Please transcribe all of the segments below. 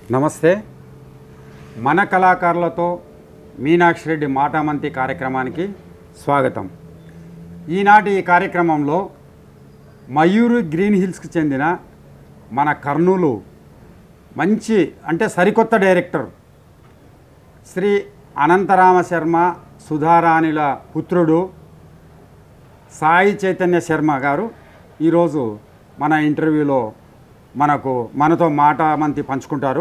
నమస్తే మన కళాకారులతో మీనాక్షి రెడ్డి మాటామంతి కార్యక్రమానికి స్వాగతం ఈనాటి ఈ కార్యక్రమంలో మయూరు గ్రీన్ హిల్స్కి చెందిన మన కర్నూలు మంచి అంటే సరికొత్త డైరెక్టర్ శ్రీ అనంతరామ శర్మ సుధారాణిల పుత్రుడు సాయి చైతన్య శర్మ గారు ఈరోజు మన ఇంటర్వ్యూలో మనకు మనతో మాట మంతి పంచుకుంటారు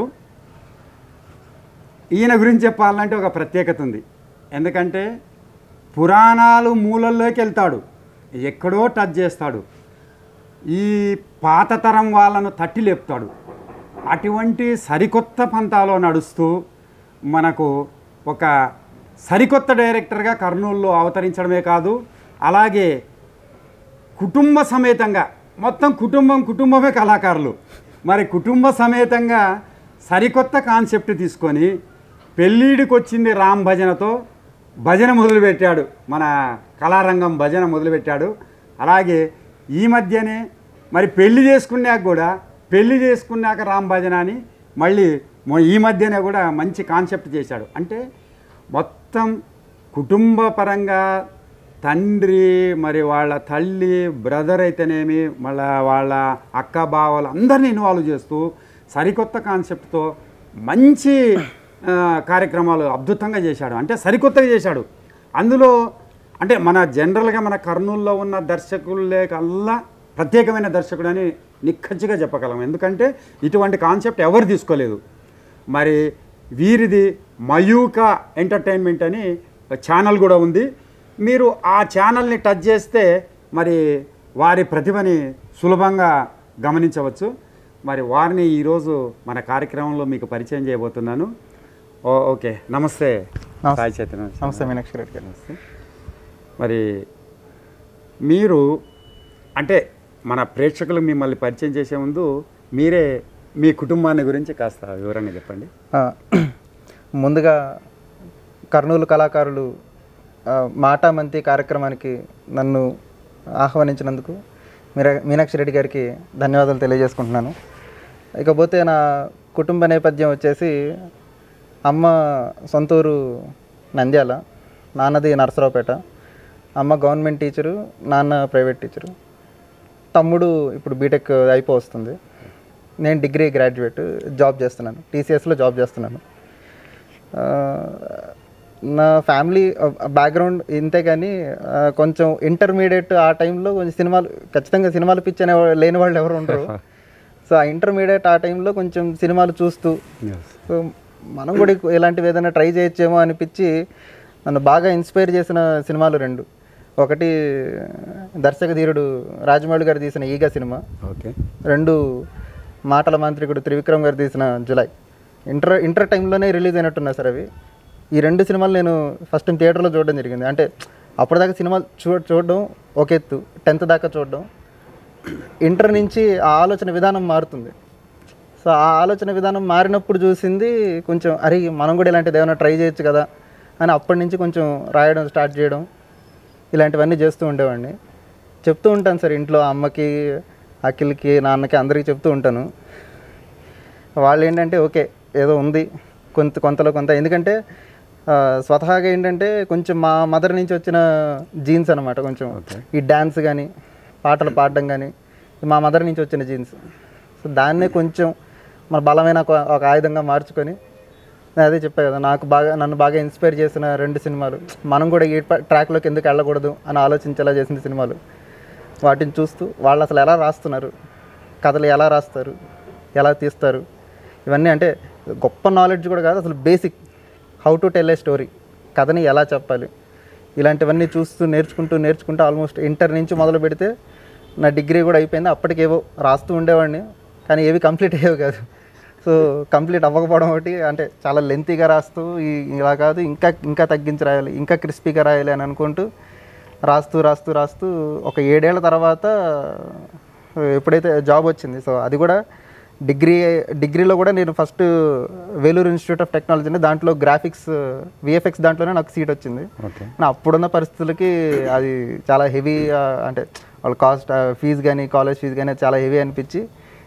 ఈయన గురించి చెప్పాలంటే ఒక ప్రత్యేకత ఉంది ఎందుకంటే పురాణాలు మూలల్లోకి వెళ్తాడు ఎక్కడో టచ్ చేస్తాడు ఈ పాత తరం వాళ్ళను తట్టి లేపుతాడు అటువంటి సరికొత్త పంతాలో నడుస్తూ మనకు ఒక సరికొత్త డైరెక్టర్గా కర్నూలులో అవతరించడమే కాదు అలాగే కుటుంబ సమేతంగా మొత్తం కుటుంబం కుటుంబమే కళాకారులు మరి కుటుంబ సమేతంగా సరికొత్త కాన్సెప్ట్ తీసుకొని పెళ్ళిడికి వచ్చింది రామ్ భజనతో భజన మొదలుపెట్టాడు మన కళారంగం భజన మొదలుపెట్టాడు అలాగే ఈ మధ్యనే మరి పెళ్లి చేసుకున్నాక కూడా పెళ్లి చేసుకున్నాక రామ్ భజన అని మళ్ళీ మొ- ఈ మధ్యనే కూడా మంచి కాన్సెప్ట్ చేశాడు అంటే మొత్తం కుటుంబ పరంగా తండ్రి మరి వాళ్ళ తల్లి బ్రదర్ అయితేనేమి మళ్ళా వాళ్ళ అక్క బావలు అందరినీ ఇన్వాల్వ్ చేస్తూ సరికొత్త కాన్సెప్ట్తో మంచి ఆ, కార్యక్రమాలు అద్భుతంగా చేశాడు అంటే సరికొత్తగా చేశాడు అందులో అంటే మన జనరల్గా మన కర్నూలులో ఉన్న దర్శకులే కల్లా ప్రత్యేకమైన దర్శకుడు అని నిక్కచ్చిగా చెప్పగలం ఎందుకంటే ఇటువంటి కాన్సెప్ట్ ఎవరు తీసుకోలేదు మరి వీరిది మయూక ఎంటర్టైన్మెంట్ అని ఒక ఛానల్ కూడా ఉంది మీరు ఆ ఛానల్ని టచ్ చేస్తే మరి వారి ప్రతిభని సులభంగా గమనించవచ్చు మరి వారిని ఈరోజు మన కార్యక్రమంలో మీకు పరిచయం చేయబోతున్నాను ఓ ఓకే నమస్తే నమస్తే. సాయి చైతన్య నమస్తే మీనాక్షి రెడ్డి గారు నమస్తే మరి మీరు అంటే మన ప్రేక్షకులు మిమ్మల్ని పరిచయం చేసే ముందు మీరే మీ కుటుంబాన్ని గురించి కాస్త వివరంగా చెప్పండి ఆ, ముందుగా కర్నూలు కళాకారులు ఆ, మాటామంతి కార్యక్రమానికి నన్ను ఆహ్వానించినందుకు మీరా మీనాక్షి రెడ్డి గారికి ధన్యవాదాలు తెలియజేసుకుంటున్నాను ఇకపోతే నా కుటుంబ నేపథ్యం వచ్చేసి అమ్మ సొంతూరు నంద్యాల నాన్నది నరసరావుపేట అమ్మ గవర్నమెంట్ టీచరు నాన్న ప్రైవేట్ టీచరు తమ్ముడు ఇప్పుడు బీటెక్ అయిపో వస్తుంది నేను డిగ్రీ గ్రాడ్యుయేట్ జాబ్ చేస్తున్నాను టీసీఎస్లో జాబ్ చేస్తున్నాను ఆ, నా ఫ్యామిలీ బ్యాక్గ్రౌండ్ ఇంతే కానీ ఆ, కొంచెం ఇంటర్మీడియట్ ఆ టైంలో కొంచెం సినిమాలు ఖచ్చితంగా సినిమాలు పిచ్చి అనే వా- లేని వాళ్ళు ఎవరు ఉండరు సో ఆ ఇంటర్మీడియట్ ఆ టైంలో కొంచెం సినిమాలు చూస్తూ సో మనం కూడా ఇకు- ఇలాంటివి ఏదైనా ట్రై చేయొచ్చేమో అనిపించి నన్ను బాగా ఇన్స్పైర్ చేసిన సినిమాలు రెండు ఒకటి దర్శక ధీరుడు రాజమౌళి గారు తీసిన ఈగ సినిమా ఓకే రెండు మాటల మాంత్రికుడు త్రివిక్రమ్ గారు తీసిన జులై ఇంటర్ ఇంటర్ టైంలోనే రిలీజ్ అయినట్టున్నాయి సార్ అవి ఈ రెండు సినిమాలు నేను ఫస్ట్ టైం థియేటర్లో చూడడం జరిగింది అంటే అప్పటిదాకా సినిమాలు చూ చూడడం ఒక ఎత్తు టెన్త్ దాకా చూడడం ఇంటర్ నుంచి ఆ ఆలోచన విధానం మారుతుంది సో ఆ ఆలోచన విధానం మారినప్పుడు చూసింది కొంచెం అరే మనం కూడా ఇలాంటిది ఏమైనా ట్రై చేయొచ్చు కదా అని అప్పటి నుంచి కొంచెం రాయడం స్టార్ట్ చేయడం ఇలాంటివన్నీ చేస్తూ ఉండేవాడిని చెప్తూ ఉంటాను సార్ ఇంట్లో అమ్మకి అఖిల్కి నాన్నకి అందరికీ చెప్తూ ఉంటాను వాళ్ళు ఏంటంటే ఓకే ఏదో ఉంది కొంత కొంతలో కొంత ఎందుకంటే ఆ, స్వతహాగా ఏంటంటే కొంచెం మా మదర్ నుంచి వచ్చిన జీన్స్ అనమాట కొంచెం ఈ డ్యాన్స్ కానీ పాటలు పాడడం కానీ మా మదర్ నుంచి వచ్చిన జీన్స్ సో దాన్నే కొంచెం మన బలమైన ఒక ఒక ఆయుధంగా మార్చుకొని నేను అదే చెప్పా కదా నాకు బాగా నన్ను బాగా ఇన్స్పైర్ చేసిన రెండు సినిమాలు మనం కూడా ఈ ప- ట్రాక్లోకి ఎందుకు వెళ్ళకూడదు అని ఆలోచించేలా చేసిన సినిమాలు వాటిని చూస్తూ వాళ్ళు అసలు ఎలా రాస్తున్నారు కథలు ఎలా రాస్తారు ఎలా తీస్తారు ఇవన్నీ అంటే గొప్ప నాలెడ్జ్ కూడా కాదు అసలు basic how to tell a story కథని ఎలా చెప్పాలి ఇలాంటివన్నీ చూస్తూ నేర్చుకుంటూ నేర్చుకుంటూ ఆల్మోస్ట్ ఇంటర్ నుంచి మొదలు పెడితే నా డిగ్రీ కూడా అయిపోయింది అప్పటికేవో రాస్తూ ఉండేవాడిని కానీ ఏవి కంప్లీట్ అయ్యేవి కాదు సో కంప్లీట్ అవ్వకపోవడం ఒకటి అంటే చాలా లెంతీగా రాస్తూ ఈ- ఇలా కాదు ఇంకా ఇంకా తగ్గించి రాయాలి ఇంకా క్రిస్పీగా రాయాలి అని అనుకుంటూ రాస్తూ రాస్తూ రాస్తూ ఒక ఏడేళ్ల తర్వాత ఎప్పుడైతే జాబ్ వచ్చింది సో అది కూడా డిగ్రీ డిగ్రీలో కూడా నేను first Vellore institute of technology దాంట్లో గ్రాఫిక్స్ విఎఫ్ఎక్స్ దాంట్లోనే నాకు సీట్ వచ్చింది ఓకే నా అప్పుడున్న పరిస్థితులకి అది చాలా హెవీ అంటే వాళ్ళ కాస్ట్ ఫీజు కానీ కాలేజ్ ఫీజు కానీ చాలా హెవీ అనిపించి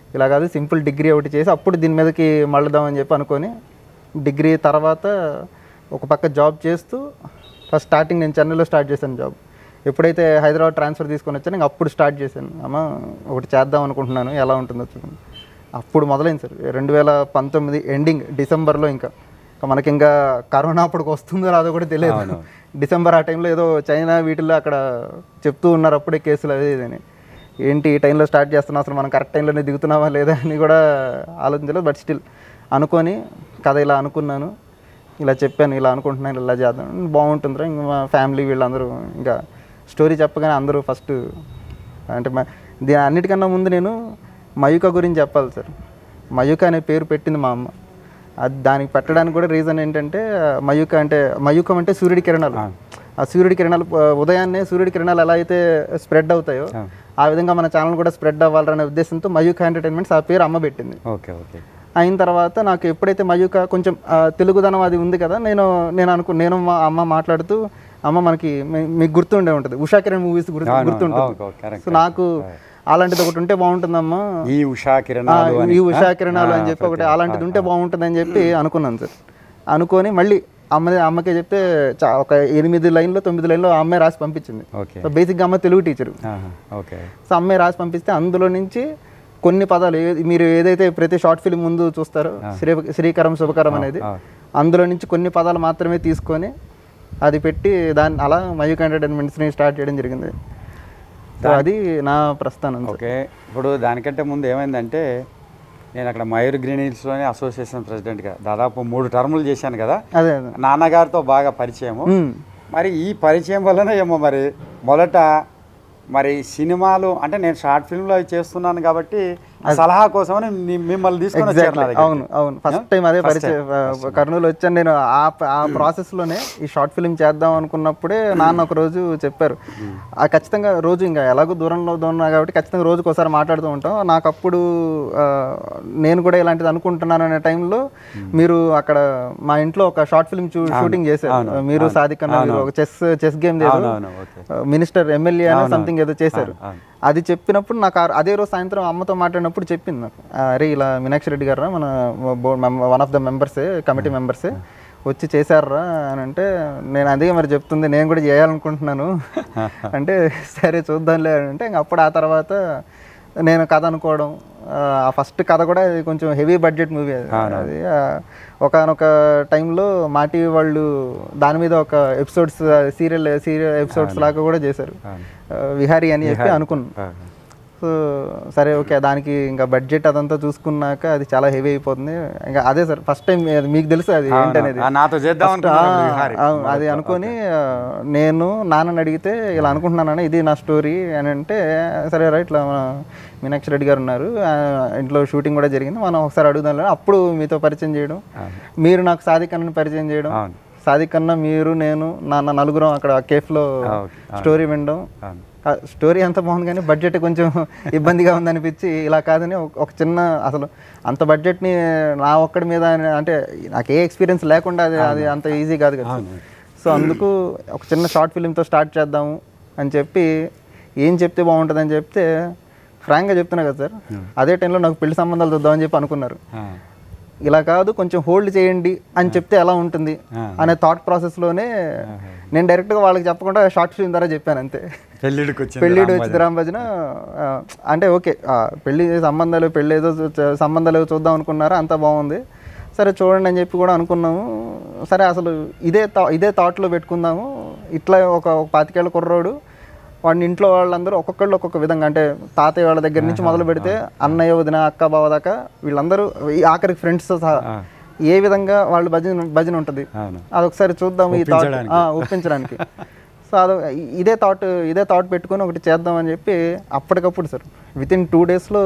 ఇలా కాదు సింపుల్ డిగ్రీ ఒకటి చేసి అప్పుడు దీని మీదకి మళ్ళదామని చెప్పి అనుకొని డిగ్రీ తర్వాత ఒక పక్క జాబ్ చేస్తూ ఫస్ట్ స్టార్టింగ్ నేను చెన్నైలో స్టార్ట్ చేశాను జాబ్ ఎప్పుడైతే హైదరాబాద్ ట్రాన్స్ఫర్ తీసుకొని వచ్చానో ఇంక అప్పుడు స్టార్ట్ చేశాను అమ్మ ఒకటి చేద్దాం అనుకుంటున్నాను ఎలా ఉంటుందో చూడండి అప్పుడు మొదలైంది సార్ రెండు వేల పంతొమ్మిది ఎండింగ్ డిసెంబర్లో ఇంకా ఇంకా మనకి ఇంకా కరోనా అప్పటికి వస్తుందో రాదో కూడా తెలియదు డిసెంబర్ ఆ టైంలో ఏదో చైనా వీటిల్లో అక్కడ చెప్తూ ఉన్నారు అప్పుడే కేసులు అదే ఇదని ఏంటి ఈ టైంలో స్టార్ట్ చేస్తున్నాం అసలు మనం కరెక్ట్ టైంలోనే దిగుతున్నావా లేదా అని కూడా ఆలోచించలేదు బట్ స్టిల్ అనుకొని కథ ఇలా అనుకున్నాను ఇలా చెప్పాను ఇలా అనుకుంటున్నాను ఇలా చేద్దాం బాగుంటుందిరా ఇంకా మా ఫ్యామిలీ వీళ్ళందరూ ఇంకా స్టోరీ చెప్పగానే అందరూ ఫస్ట్ అంటే మా దీని అన్నిటికన్నా ముందు నేను మయూక గురించి చెప్పాలి సార్ మయూక అనే పేరు పెట్టింది మా అమ్మ అది దానికి పెట్టడానికి కూడా రీజన్ ఏంటంటే మయూక అంటే మయూకం అంటే సూర్యుడి కిరణాలు ఆ సూర్యుడి కిరణాలు ఆ, ఉదయాన్నే సూర్యుడి కిరణాలు ఎలా అయితే స్ప్రెడ్ అవుతాయో ఆ విధంగా మన ఛానల్ కూడా స్ప్రెడ్ అవ్వాలనే ఉద్దేశంతో మయూక ఎంటర్టైన్మెంట్స్ ఆ పేరు అమ్మ పెట్టింది ఓకే ఓకే అయిన తర్వాత నాకు ఎప్పుడైతే మయూక కొంచెం ఆ, తెలుగుదనం అది ఉంది కదా నేను నేను అనుకు నేను మా అమ్మ మాట్లాడుతూ అమ్మ మనకి మీ- మీకు గుర్తుండే ఉంటుంది ఉషా కిరణ్ మూవీస్ గుర్తు గుర్తుంటుంది ఓకే, correct, సో నాకు అలాంటిది ఒకటి ఉంటే బాగుంటుందమ్మా ఈ ఉషా ఆ, కిరణాలు అని ఈ ఉషా కిరణాలు అని చెప్పి ఒకటి అలాంటిది ఉంటే బాగుంటుంది అని చెప్పి అనుకున్నాను సార్ అనుకొని మళ్ళీ అమ్మ అమ్మకే చెప్తే చా- ఒక ఎనిమిది లైన్లో తొమ్మిది లైన్లో అమ్మే రాసి పంపించింది ఓకే సో బేసిక్గా అమ్మ తెలుగు టీచరు ఆహా, ఓకే సో అమ్మాయి రాసి పంపిస్తే అందులో నుంచి కొన్ని పదాలు ఏ- మీరు ఏదైతే ప్రతి షార్ట్ ఫిల్మ్ ముందు చూస్తారో శ్రీ శ్రీకరం శుభకరం అనేది ఆ. అందులో నుంచి కొన్ని పదాలు మాత్రమే తీసుకొని అది పెట్టి దాన్ని అలా మయూక్ ఎంటర్టైన్మెంట్స్ని స్టార్ట్ చేయడం జరిగింది సో అది నా ప్రస్థానం సార్. ఓకే ఇప్పుడు దానికంటే ముందు ఏమైందంటే నేను అక్కడ మయూర్ గ్రీన్ హిల్స్లోనే అసోసియేషన్ ప్రెసిడెంట్గా దాదాపు మూడు టర్ములు చేశాను కదా అదే అదే నాన్నగారితో బాగా పరిచయము మ్మ్. మరి ఈ పరిచయం వల్లనే ఏమో మరి మొదట మరి సినిమాలు అంటే నేను షార్ట్ ఫిల్మ్లో అవి చేస్తున్నాను కాబట్టి ఆ సలహా కోసమని మి- మిమ్మల్ని తీసుకొని వచ్చారు నా దగ్గరికి. అవును అవును ఫస్ట్ టైం అదే పరిచయం ఆ, కర్నూలు వచ్చాను నేను ఆ ప- ఆ ప్రాసెస్లోనే ఈ షార్ట్ ఫిల్మ్ చేద్దాం అనుకున్నప్పుడే నాన్న ఒక రోజు చెప్పారు ఆ ఖచ్చితంగా రోజు ఇంకా ఎలాగో దూరంలో ఉన్నా కాబట్టి ఖచ్చితంగా రోజుకి ఒకసారి మాట్లాడుతూ ఉంటాం నాకు అప్పుడు ఆ, నేను కూడా ఇలాంటిది అనుకుంటున్నాను అనే టైంలో మీరు అక్కడ మా ఇంట్లో ఒక షార్ట్ ఫిల్మ్ షూటింగ్ చేశారు మీరు సాదిక్ అన్న మీరు ఒక చెస్ చెస్ గేమ్ అవునవును ఓకే మినిస్టర్ ఎమ్మెల్యే అని సంథింగ్ ఏదో చేశారు అవును. అది చెప్పినప్పుడు నాకు ఆ- అదే రోజు సాయంత్రం అమ్మతో మాట్లాడినప్పుడు చెప్పింది నాకు "ఆ, అరే ఇలా మీనాక్షి రెడ్డి గారు మన బోర్డ్ వన్ ఆఫ్ ద మెంబర్సే కమిటీ మెంబర్సే వచ్చి చేశారా అని అంటే నేను అదే మరి చెప్తుంది నేను కూడా చేయాలనుకుంటున్నాను అంటే సరే చూద్దాంలే అని అంటే ఇంక అప్పుడు ఆ తర్వాత నేను కథ అనుకోవడం ఆ ఫస్ట్ కథ కూడా ఇది కొంచెం హెవీ బడ్జెట్ మూవీ అది ఒకనొక టైంలో మా టీవీ వాళ్ళు దాని మీద ఒక ఎపిసోడ్స్ సీరియల్ సీరియల్ ఎపిసోడ్స్ లాగా కూడా చేశారు ఆ, విహారీ అని చెప్పి అనుకున్నాను ఆహా. సో సరే ఓకే దానికి ఇంకా బడ్జెట్ అదంతా చూసుకున్నాక అది చాలా హెవీ అయిపోతుంది ఇంకా అదే సార్ ఫస్ట్ టైం మీకు తెలుసు అది ఏంటనేది ఆ, నాతో చేద్దాం First, ఆ, అవును, అది అనుకొని ఆ, నేను నాన్నని అడిగితే ఇలా అనుకుంటున్నాను ఇది నా స్టోరీ అని అంటే సరే రైట్ ఇట్లా మన మీనాక్షి రెడ్డి గారు ఉన్నారు ఆ, ఇంట్లో షూటింగ్ కూడా జరిగింది మనం ఒకసారి అడుగుదాం అప్పుడు మీతో పరిచయం చేయడం మీరు నాకు సాదిక్ అన్నని పరిచయం చేయడం అవును. సాదిక్ అన్న మీరు నేను నాన్న నలుగురం అక్కడ కేఫ్లో ఓకే. స్టోరీ వినడం అవును. ఆ స్టోరీ అంత బాగుంది కానీ బడ్జెట్ కొంచెం ఇబ్బందిగా ఉందనిపించి ఇలా కాదని ఒక- ఒక చిన్న అసలు అంత బడ్జెట్ని నా ఒక్కడి మీద అని- అంటే నాకు ఏ ఎక్స్పీరియన్స్ లేకుండా అది అది అంత ఈజీ కాదు కదా సో అందుకు ఒక చిన్న షార్ట్ ఫిలింతో స్టార్ట్ చేద్దాము అని చెప్పి ఏం చెప్తే బాగుంటుందని చెప్తే ఫ్రాంక్గా చెప్తున్నా కదా సార్ అదే టైంలో నాకు పెళ్లి సంబంధాలు చూద్దామని చెప్పి అనుకున్నారు ఆ, ఇలా కాదు కొంచెం హోల్డ్ చేయండి అని చెప్తే ఎలా ఉంటుంది అనే థాట్ ప్రాసెస్లోనే నేను డైరెక్ట్గా వాళ్ళకి చెప్పకుండా షార్ట్ ఫిల్మ్ ద్వారా చెప్పాను అంతే పెళ్ళిడికి వచ్చింది పెళ్ళిడు వచ్చింది రామ్ భజన ఆ, అంటే ఓకే ఆ, పెళ్లి సంబంధాలు పెళ్ళి ఏదో చూ- సంబంధాలు ఏదో చూద్దాం అనుకున్నారా అంతా బాగుంది సరే చూడండి అని చెప్పి కూడా అనుకున్నాము సరే అసలు ఇదే థా ఇదే థాట్లో పెట్టుకుందాము ఇట్లా ఒక ఒక పాతికేళ్ళ కుర్రోడు వాడిని ఇంట్లో వాళ్ళందరూ ఒక్కొక్కళ్ళు ఒక్కొక్క విధంగా అంటే తాతయ్య వాళ్ళ దగ్గర నుంచి మొదలు పెడితే అన్నయ్య వదిన అక్క బావ దాకా వీళ్ళందరూ ఈ ఆఖరికి ఫ్రెండ్స్తో సహా ఏ విధంగా వాళ్ళు భజన భజన ఉంటుంది అవును అదొకసారి చూద్దాం ఈ థాట్ ఒప్పించడానికి సో అది ఇదే థాట్ ఇదే థాట్ పెట్టుకొని ఒకటి చేద్దాం అని చెప్పి అప్పటికప్పుడు సార్ విత్ ఇన్ టూ డేస్లో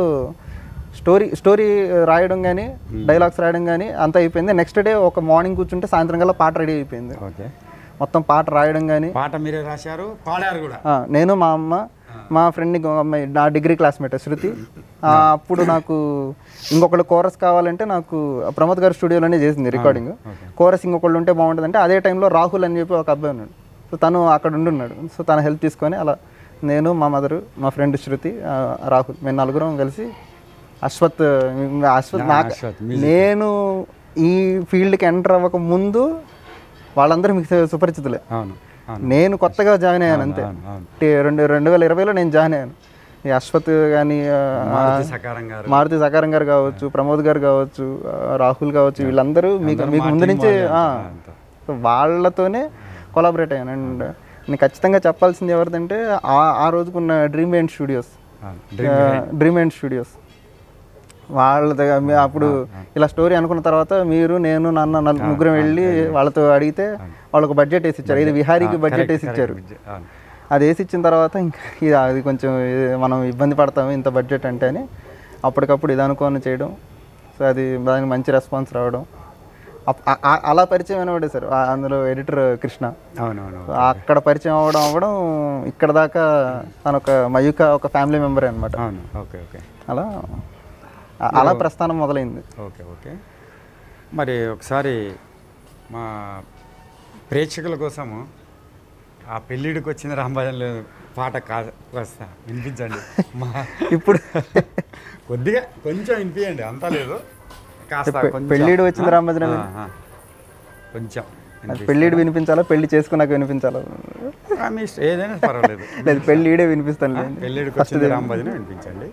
స్టోరీ స్టోరీ రాయడం కానీ డైలాగ్స్ రాయడం కానీ అంతా అయిపోయింది నెక్స్ట్ డే ఒక మార్నింగ్ కూర్చుంటే సాయంత్రం కల్లా పాట రెడీ అయిపోయింది ఓకే మొత్తం పాట రాయడం కానీ పాట మీరే రాశారు పాడారు కూడా ఆ, నేను మా అమ్మ మా ఫ్రెండ్ ఇంకో అమ్మాయి నా డిగ్రీ క్లాస్మేట్ శృతి ఆ, అప్పుడు నాకు ఇంకొకళ్ళు కోరస్ కావాలంటే నాకు ప్రమోద్ గారి స్టూడియోలోనే చేసింది రికార్డింగ్ కోరస్ ఇంకొకళ్ళు ఉంటే బాగుంటుంది అంటే అదే టైంలో రాహుల్ అని చెప్పి ఒక అబ్బాయి ఉన్నాడు సో తను అక్కడ ఉండున్నాడు సో తన హెల్ప్ తీసుకొని అలా నేను మా మదరు మా ఫ్రెండ్ శృతి ఆ, రాహుల్ మేము నలుగురం కలిసి అశ్వత్ అశ్వత్ నా నాకు అశ్వత్, నేను ఈ ఫీల్డ్కి ఎంటర్ అవ్వక ముందు వాళ్ళందరూ మీకు సుపరిచితులే అవును అవును నేను కొత్తగా జాయిన్ అయ్యాను అంతే అవును అవును టి- రెండు రెండు వేల ఇరవైలో నేను జాయిన్ అయ్యాను ఈ అశ్వత్ కానీ మారుతి సకారం గారు మారుతి సకారం గారు కావచ్చు ప్రమోద్ గారు కావచ్చు ఆ, రాహుల్ కావచ్చు వీళ్ళందరూ మీకు మీకు ముందు నుంచే ఆ, సో వాళ్ళతోనే కొలాబరేట్ అయ్యాను అండ్ నేను ఖచ్చితంగా చెప్పాల్సింది ఎవరిదంటే ఆ ఆ రోజుకున్న డ్రీమ్ అండ్ స్టూడియోస్ అవును. డ్రీమ్ అండ్ స్టూడియోస్ వాళ్ళ దగ్గర మీ- అప్పుడు ఇలా స్టోరీ అనుకున్న తర్వాత మీరు నేను నాన్న నలుగురు ముగ్గురం వెళ్ళి వాళ్ళతో అడిగితే వాళ్ళకు బడ్జెట్ వేసి ఇచ్చారు ఇది విహారీకి బడ్జెట్ వేసి ఇచ్చారు అవును. అది వేసి ఇచ్చిన తర్వాత ఇంకా ఇది అది కొంచెం ఇది మనం ఇబ్బంది పడతాము ఇంత బడ్జెట్ అంటే అని అప్పటికప్పుడు ఇది అనుకోని చేయడం సో అది దానికి మంచి రెస్పాన్స్ రావడం అప్- ఆ- ఆ- అలా పరిచయం అయినవాడే సార్ ఆ- అందులో ఎడిటర్ కృష్ణ అవునవును సో అక్కడ పరిచయం అవ్వడం అవ్వడం ఇక్కడ దాకా తను ఒక మయూక ఒక ఫ్యామిలీ మెంబర్ అనమాట అవును ఓకే ఓకే అలా ఆ- అలా ప్రస్థానం మొదలైంది ఓకే ఓకే మరి ఒకసారి మా ప్రేక్షకుల కోసము ఆ పెళ్ళిడికి వచ్చిన రాంభజన్లు పాట కా వస్తా వినిపించండి మా ఇప్పుడు కొద్దిగా కొంచెం వినిపించండి అంతా లేదు కాస్త పె- కొంచెం. పెళ్ళిడు వచ్చింది రాంభజన ఆ, ఆ. కొంచెం అది పెళ్ళిడు వినిపించాలా పెళ్లి చేసుకున్నాక వినిపించాలా ఆ, మీ ఇష్టం. ఏదైనా పర్వాలేదు లేదు పెళ్ళిడే వినిపిస్తాను లేండి. పెళ్ళిడికి వచ్చింది రాంభజన వినిపించండి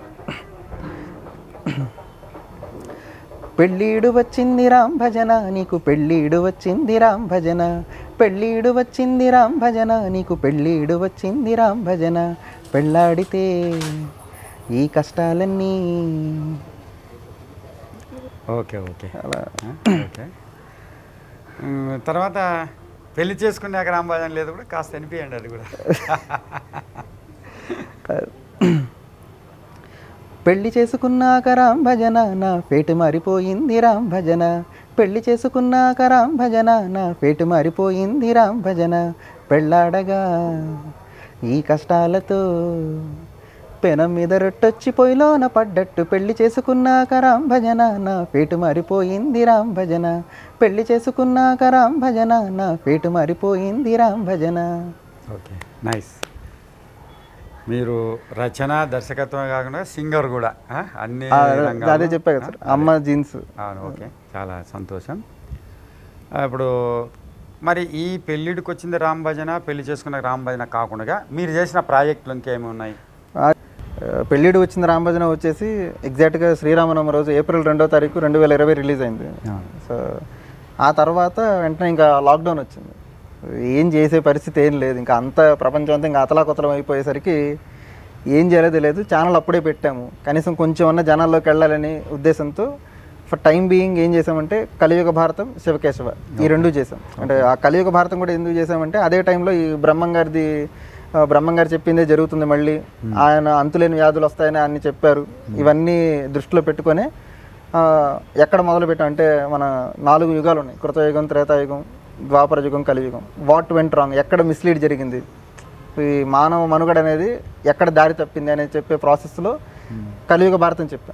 పెళ్ళీడు వచ్చింది రామ్ భజన నీకు పెళ్ళీడు వచ్చింది రామ్ భజన పెళ్ళీడు వచ్చింది రామ్ భజన నీకు పెళ్ళీడు వచ్చింది రామ్ భజన పెళ్ళాడితే ఈ కష్టాలన్నీ ఓకే ఓకే అలా ఆ, ఓకే ఉమ్, తర్వాత పెళ్లి చేసుకున్నాక రాంభజన లేదు కూడా కాస్త వినిపించండి అది కూడా పెళ్లి చేసుకున్నాక రామ్ భజన నా పేటు మారిపోయింది రామ్ భజన పెళ్లి చేసుకున్నాక రామ్ భజన నా పేటు మారిపోయింది రామ్ భజన పెళ్ళాడగా ఈ కష్టాలతో పెనం మీద రొట్టొచ్చి పొయ్యిలోన పడ్డట్టు పెళ్లి చేసుకున్నాక రామ్ భజన నా పేటు మారిపోయింది రామ్ భజన పెళ్లి చేసుకున్నాక రామ్ భజన నా పేటు మారిపోయింది రామ్ భజన ఓకే నైస్ మీరు రచన దర్శకత్వం కాకుండా సింగర్ కూడా ఆ? అన్ని ఆ, రంగాల్లో- అదే చెప్పా కదా సార్ అమ్మ జీన్స్ అవును ఓకే చాలా సంతోషం ఆ, ఇప్పుడు మరి ఈ పెళ్ళిడికి వచ్చింది రామ్ భజన పెళ్లి చేసుకున్న రామ్ భజన కాకుండా మీరు చేసిన ప్రాజెక్టులు ఇంకేమి ఉన్నాయి ఆ, పెళ్ళిడు వచ్చింది రామభజన వచ్చేసి ఎగ్జాక్ట్గా శ్రీరామనవమి రోజు ఏప్రిల్ రెండో తారీఖు రెండు వేల ఇరవై రిలీజ్ అయింది సో ఆ తర్వాత వెంటనే ఇంకా లాక్డౌన్ వచ్చింది ఏం చేసే పరిస్థితి ఏం లేదు ఇంకా అంత ప్రపంచం అంతా ఇంకా అతలాకుతలం అయిపోయేసరికి ఏం చేయాలో తెలియదు ఛానల్ అప్పుడే పెట్టాము కనీసం కొంచెం అన్న జనాల్లోకి వెళ్ళాలని ఉద్దేశంతో ఫర్ టైం బీయింగ్ ఏం చేసామంటే కలియుగ భారతం శివకేశవ ఈ రెండు చేసాం అంటే ఆ కలియుగ భారతం కూడా ఎందుకు చేసామంటే అదే టైంలో ఈ బ్రహ్మం గారిది ఆ, బ్రహ్మం గారు చెప్పిందే జరుగుతుంది మళ్ళీ ఆయన అంతులేని వ్యాధులు వస్తాయని అన్ని చెప్పారు ఇవన్నీ దృష్టిలో పెట్టుకొని ఆ, ఎక్కడ మొదలు పెట్టాం అంటే మన నాలుగు యుగాలు ఉన్నాయి కృతయుగం త్రేతాయుగం ద్వాపర యుగం కలియుగం వాట్ వెంట్ రాంగ్ ఎక్కడ మిస్లీడ్ జరిగింది ఈ మానవ మనుగడ అనేది ఎక్కడ దారి తప్పింది అనేది చెప్పే ప్రాసెస్లో కలియుగ భారతం చెప్పాం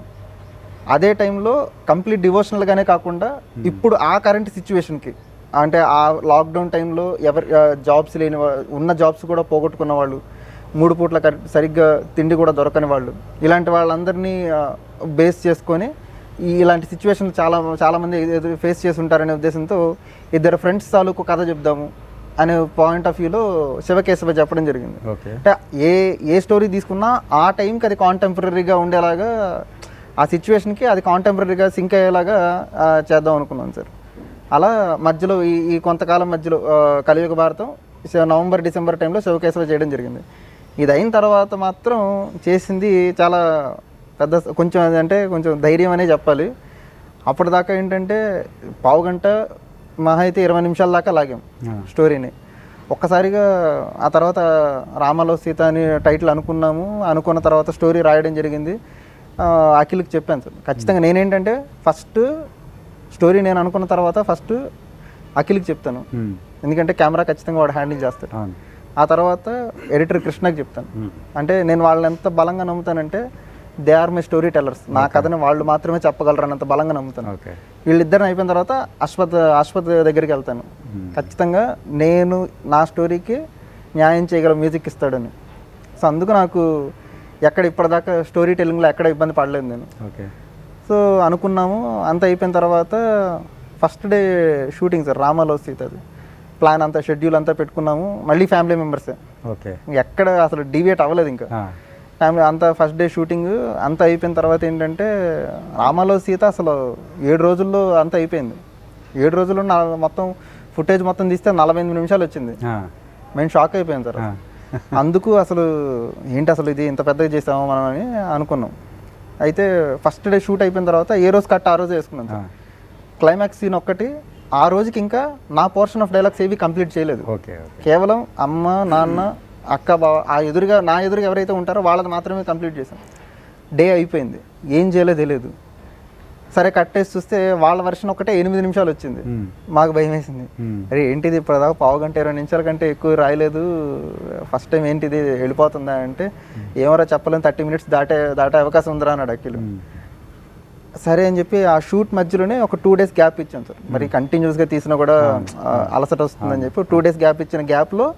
అదే టైంలో కంప్లీట్ డివోషనల్గానే కాకుండా ఇప్పుడు ఆ కరెంట్ సిచ్యువేషన్కి అంటే ఆ లాక్డౌన్ టైంలో ఎవరి జాబ్స్ లేని వా- ఉన్న జాబ్స్ కూడా పోగొట్టుకున్న వాళ్ళు మూడు పూట్ల కరె- సరిగ్గా తిండి కూడా దొరకని వాళ్ళు ఇలాంటి వాళ్ళందరినీ బేస్ చేసుకొని ఈ ఇలాంటి సిచ్యువేషన్ చాలా చాలామంది ఎదురు ఫేస్ చేసి ఉంటారనే ఉద్దేశంతో ఇద్దరు ఫ్రెండ్స్ తాలూకు కథ చెప్దాము అనే పాయింట్ ఆఫ్ వ్యూలో శివకేశవ చెప్పడం జరిగింది ఓకే అంటే ఏ ఏ స్టోరీ తీసుకున్నా ఆ టైంకి అది కాంటెంపరీగా ఉండేలాగా ఆ సిచ్యువేషన్కి అది కాంటెంపరీగా సింక్ అయ్యేలాగా ఆ, చేద్దాం అనుకున్నాను సార్ అలా మధ్యలో ఈ ఈ కొంతకాలం మధ్యలో ఆ, కలియుగ భారతం శ- నవంబర్ డిసెంబర్ టైంలో శివకేశవ చేయడం జరిగింది ఇది అయిన తర్వాత మాత్రం చేసింది చాలా పెద్ద స- కొంచెం అది అంటే కొంచెం ధైర్యం అనే చెప్పాలి అప్పటిదాకా ఏంటంటే పావు గంట మహా అయితే ఇరవై నిమిషాల దాకా లాగాం స్టోరీని ఒక్కసారిగా ఆ తర్వాత రామలో సీత అని టైటిల్ అనుకున్నాము అనుకున్న తర్వాత స్టోరీ రాయడం జరిగింది ఆ, అఖిల్కి చెప్పాను సార్ ఖచ్చితంగా నేనేంటంటే ఫస్ట్ స్టోరీ నేను అనుకున్న తర్వాత ఫస్ట్ అఖిల్కి చెప్తాను ఉమ్, ఎందుకంటే కెమెరా ఖచ్చితంగా వాడు హ్యాండిల్ చేస్తాడు అవును ఆ తర్వాత ఎడిటర్ కృష్ణకి చెప్తాను ఉమ్, అంటే నేను వాళ్ళని ఎంత బలంగా నమ్ముతానంటే they are my storytellers నా కథని వాళ్ళు మాత్రమే చెప్పగలరు అన్నంత బలంగా నమ్ముతాను ఓకే వీళ్ళిద్దరిని అయిపోయిన తర్వాత అశ్వత్ అశ్వత్ దగ్గరికి వెళ్తాను ఖచ్చితంగా నేను నా స్టోరీకి న్యాయం చేయగల మ్యూజిక్ ఇస్తాడని సో అందుకు నాకు ఎక్కడ ఇప్పటిదాకా స్టోరీ టెల్లింగ్లో ఎక్కడ ఇబ్బంది పడలేదు నేను ఓకే సో అనుకున్నాము అంత అయిపోయిన తర్వాత ఫస్ట్ డే షూటింగ్ సార్ రామాలో సీత అది ప్లాన్ అంతా షెడ్యూల్ అంతా పెట్టుకున్నాము మళ్ళీ ఫ్యామిలీ మెంబర్సే ఓకే ఎక్కడ అసలు డివియేట్ అవ్వలేదు ఇంకా ఆ, ఫ్యామిలీ అంతా ఫస్ట్ డే షూటింగ్ అంతా అయిపోయిన తర్వాత ఏంటంటే రామాలో సీత అసలు ఏడు రోజుల్లో అంతా అయిపోయింది ఏడు రోజుల్లో నా మొత్తం ఫుటేజ్ మొత్తం తీస్తే నలభై ఎనిమిది నిమిషాలు వచ్చింది ఆ, మేము షాక్ అయిపోయాం సార్ ఆ. అందుకు అసలు ఏంటి అసలు ఇది ఇంత పెద్దగా చేసాము మనం అని అనుకున్నాం అయితే ఫస్ట్ డే షూట్ అయిపోయిన తర్వాత ఏ రోజు కట్ ఆ రోజు వేసుకున్నాం ఆ, సార్ క్లైమాక్స్ సీన్ ఒక్కటి ఆ రోజుకి ఇంకా నా పోర్షన్ ఆఫ్ డైలాగ్స్ ఏవి కంప్లీట్ చేయలేదు ఓకే ఓకే కేవలం అమ్మ నాన్న అక్క బావ ఆ ఎదురుగా నా ఎదురుగా ఎవరైతే ఉంటారో వాళ్ళది మాత్రమే కంప్లీట్ చేశాం డే అయిపోయింది ఏం చేయలేదు తెలియదు సరే కట్టేసి చూస్తే వాళ్ళ వర్షన్ ఒకటే ఎనిమిది నిమిషాలు వచ్చింది ఉమ్, మాకు భయం వేసింది ఉమ్, అరే ఏంటిది ఇప్పటిదాకా పావు గంట ఇరవై నిమిషాల కంటే ఎక్కువ రాయలేదు ఫస్ట్ టైం ఏంటిది వెళ్ళిపోతుందా అంటే ఏమరా చెప్పలేం థర్టీ మినిట్స్ దాటే దాటే అవకాశం ఉందిరా అన్నాడు అఖిల్ ఉమ్, సరే అని చెప్పి ఆ షూట్ మధ్యలోనే ఒక టూ డేస్ గ్యాప్ ఇచ్చాం సార్ మరి కంటిన్యూస్గా తీసినా కూడా ఆ, అలసట వస్తుందని చెప్పి టూ డేస్ గ్యాప్ ఇచ్చిన గ్యాప్లో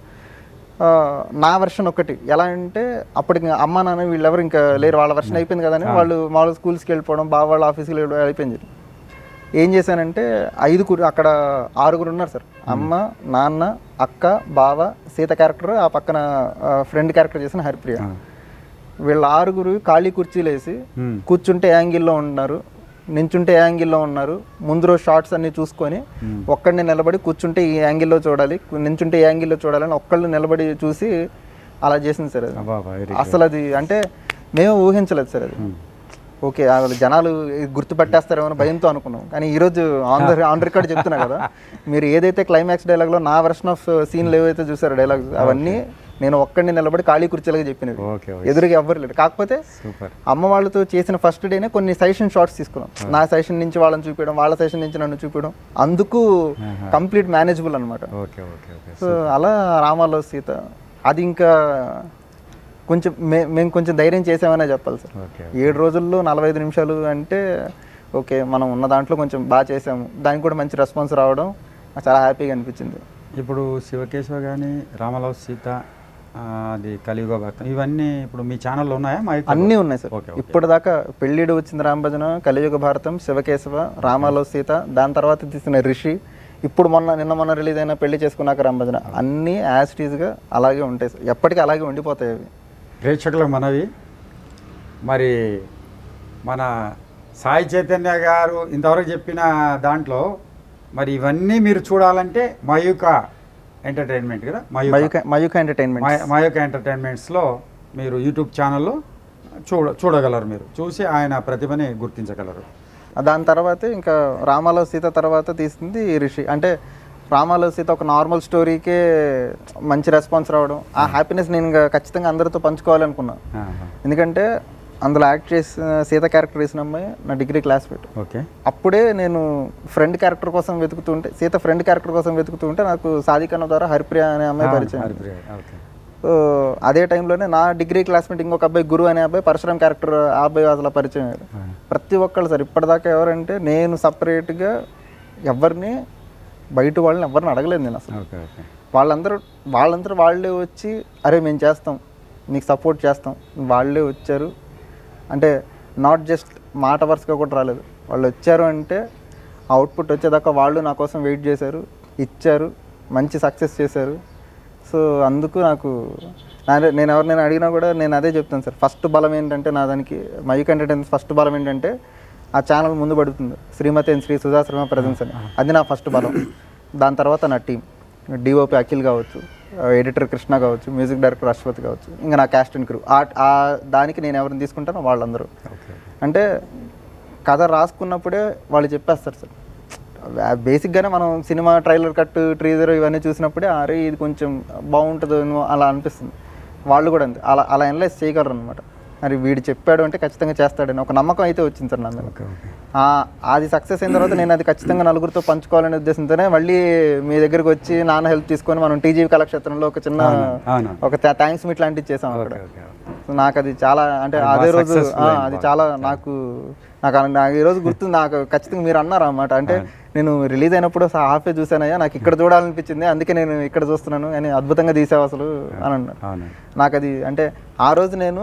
నా వర్షన్ ఒకటి ఎలా అంటే అప్పటికి అమ్మ నాన్న వీళ్ళెవరు ఇంకా లేరు వాళ్ళ వర్షన్ అయిపోయింది కదని వాళ్ళు మామూలు స్కూల్స్కి వెళ్ళిపోవడం బావ వాళ్ళ ఆఫీస్కి వెళ్ళిపోవడం అయిపోయింది ఏం చేశానంటే ఐదుగురు అక్కడ ఆరుగురు ఉన్నారు సార్ అమ్మ నాన్న అక్క బావ సీత క్యారెక్టర్ ఆ పక్కన ఫ్రెండ్ క్యారెక్టర్ చేసిన హరిప్రియ ఆ, వీళ్ళ ఆరుగురు ఖాళీ కుర్చీలు వేసి ఉమ్, కూర్చుంటే యాంగిల్లో ఉన్నారు నించుంటే ఏ యాంగిల్లో ఉన్నారు ముందు రోజు షార్ట్స్ అన్ని చూసుకొని Hmm. ఒక్కడిని నిలబడి కూర్చుంటే ఈ యాంగిల్లో చూడాలి నించుంటే ఏ యాంగిల్లో చూడాలని ఒక్కళ్ళు నిలబడి చూసి అలా చేసింది సార్ అది అబ్బా, అబ్బా, very అసలు అది అంటే మేము ఊహించలేదు సార్ అది ఉమ్, ఓకే వాళ్ళు జనాలు ఇది గుర్తుపట్టేస్తారేమో అని భయంతో అనుకున్నాం కానీ ఈరోజు ఆన్ ద ఆన్ రికార్డ్ చెప్తున్నా కదా మీరు ఏదైతే క్లైమాక్స్ డైలాగ్లో నా వర్షన్ ఆఫ్ సీన్లు ఏవైతే చూసారో డైలాగ్స్ అవన్నీ నేను ఒక్కడిని నిలబడి ఖాళీ కుర్చీలుగా చెప్పినవి ఓకే ఓకే ఎదురుగా ఎవ్వరు లేరు కాకపోతే సూపర్ అమ్మ వాళ్ళతో చేసిన ఫస్ట్ డేనే కొన్ని సజెషన్ షార్ట్స్ తీసుకున్నాం నా సజెషన్ నుంచి వాళ్ళని చూపించడం వాళ్ళ సజెషన్ నుంచి నన్ను చూపించడం అందుకు కంప్లీట్ మేనేజబుల్ అనమాట ఓకే ఓకే ఓకే సో అలా రామాలో సీత అది ఇంకా కొంచెం మే మేము కొంచెం ధైర్యం చేసామనే చెప్పాలి సార్ ఓకే ఏడు రోజుల్లో నలభై ఐదు నిమిషాలు అంటే ఓకే మనం ఉన్న దాంట్లో కొంచెం బాగా చేసాము దానికి కూడా మంచి రెస్పాన్స్ రావడం నాకు చాలా హ్యాపీగా అనిపించింది ఇప్పుడు శివకేశవ కానీ రామరావు సీత ఆ, అది కలియుగ భక్తం ఇవన్నీ ఇప్పుడు మీ ఛానల్లో ఉన్నాయా మా అన్నీ ఉన్నాయి సార్ ఓకే ఓకే ఇప్పటిదాకా పెళ్ళిడు వచ్చింది రామభజన కలియుగ భారతం శివకేశవ రామాలో సీత దాని తర్వాత తీసిన రిషి ఇప్పుడు మొన్న నిన్న మొన్న రిలీజ్ అయిన పెళ్లి చేసుకున్నాక రామభజన అన్నీ యాజ్ టీజ్గా అలాగే ఉంటాయి సార్ ఎప్పటికీ అలాగే ఉండిపోతాయి అవి ప్రేక్షకులకు మనవి మరి మన సాయి చైతన్య గారు ఇంతవరకు చెప్పిన దాంట్లో మరి ఇవన్నీ మీరు చూడాలంటే మయూక ఎంటర్టైన్మెంట్ కదా మయూక మయూక మయూక ఎంటర్టైన్మెంట్ మయ- మయూక ఎంటర్టైన్మెంట్స్లో మీరు యూట్యూబ్ ఛానల్లో చూడ చూడగలరు మీరు చూసి ఆయన ప్రతిభని గుర్తించగలరు దాని తర్వాత ఇంకా రామాలో సీత తర్వాత తీసింది రిషి అంటే రామాలో సీత ఒక నార్మల్ స్టోరీకే మంచి రెస్పాన్స్ రావడం ఆ హ్యాపీనెస్ నేను ఇంకా ఖచ్చితంగా అందరితో పంచుకోవాలనుకున్నా ఆహా. ఎందుకంటే అందులో యాక్ట్ చేసిన సీత క్యారెక్టర్ వేసిన అమ్మాయి నా డిగ్రీ క్లాస్మేట్ ఓకే అప్పుడే నేను ఫ్రెండ్ క్యారెక్టర్ కోసం వెతుకుతుంటే సీత ఫ్రెండ్ క్యారెక్టర్ కోసం వెతుకుతుంటే నాకు సాదికన్న ద్వారా హరిప్రియ అనే అమ్మాయి పరిచయం హరిప్రియ, ఓకే సో అదే టైంలోనే నా డిగ్రీ క్లాస్మేట్ ఇంకొక అబ్బాయి గురు అనే అబ్బాయి పరశురామ్ క్యారెక్టర్ ఆ అబ్బాయి అసలు పరిచయం అయ్యాడు ఆ. ప్రతి ఒక్కళ్ళు సార్ ఇప్పటిదాకా ఎవరంటే నేను సపరేట్గా ఎవరిని బయట వాళ్ళని ఎవరిని అడగలేదు నేను అసలు ఓకే ఓకే వాళ్ళందరూ వాళ్ళందరూ వాళ్ళే వచ్చి అరే మేము చేస్తాం నీకు సపోర్ట్ చేస్తాం వాళ్ళే వచ్చారు అంటే నాట్ జస్ట్ మాట వరుసగా కూడా రాలేదు వాళ్ళు వచ్చారు అంటే అవుట్పుట్ వచ్చేదాకా వాళ్ళు నా కోసం వెయిట్ చేశారు ఇచ్చారు మంచి సక్సెస్ చేశారు సో అందుకు నాకు నా- నేను ఎవరినైనా అడిగినా కూడా నేను అదే చెప్తాను సార్ ఫస్ట్ బలం ఏంటంటే నా దానికి మైక్ ఎంటర్టైన్స్ ఫస్ట్ బలం ఏంటంటే ఆ ఛానల్ ముందు పడుతుంది శ్రీమతి అండ్ శ్రీ సుధా శర్మ ప్రజెన్స్ అని అది నా ఫస్ట్ బలం దాని తర్వాత నా టీం డిఓపి అఖిల్ కావచ్చు ఎడిటర్ కృష్ణ కావచ్చు మ్యూజిక్ డైరెక్టర్ అశ్వత్ కావచ్చు ఇంకా నా క్యాస్ట్ అండ్ క్రూ ఆ దానికి నేను ఎవరిని తీసుకుంటానో వాళ్ళందరూ ఓకే అంటే కథ రాసుకున్నప్పుడే వాళ్ళు చెప్పేస్తారు సార్ బేసిక్గానే మనం సినిమా ట్రైలర్ కట్ ట్రీజర్ ఇవన్నీ చూసినప్పుడే అరే ఇది కొంచెం బాగుంటుంది అలా అనిపిస్తుంది వాళ్ళు కూడా అంతే అలా అలా అనలైజ్ చేయగలరు అనమాట మరి వీడు చెప్పాడు అంటే ఖచ్చితంగా చేస్తాడని ఒక నమ్మకం అయితే వచ్చింది సార్ నా మీద ఓకే ఓకే ఆ, అది సక్సెస్ అయిన తర్వాత నేను అది ఖచ్చితంగా నలుగురితో పంచుకోవాలనే ఉద్దేశంతోనే మళ్ళీ మీ దగ్గరికి వచ్చి నాన్న హెల్ప్ తీసుకొని మనం టీజీవీ కళాక్షేత్రంలో ఒక చిన్న అవును ఒక థ్యాంక్స్ మీట్ లాంటివి చేసాం అక్కడ ఓకే ఓకే సో నాకు అది చాలా అంటే అదే రోజు successful ఆ, అయింది అది బాగా. చాలా నాకు నాకు అలా- నాకు ఈ రోజు గుర్తుంది నాకు ఖచ్చితంగా మీరు అన్నారు అన్నమాట అంటే నేను రిలీజ్ అయినప్పుడు హాఫే చూసానయ్యా నాకు ఇక్కడ చూడాలనిపించింది అందుకే నేను ఇక్కడ చూస్తున్నాను అని అద్భుతంగా తీసావు అసలు అని అన్నారు అవును నాకు అది అంటే ఆ రోజు నేను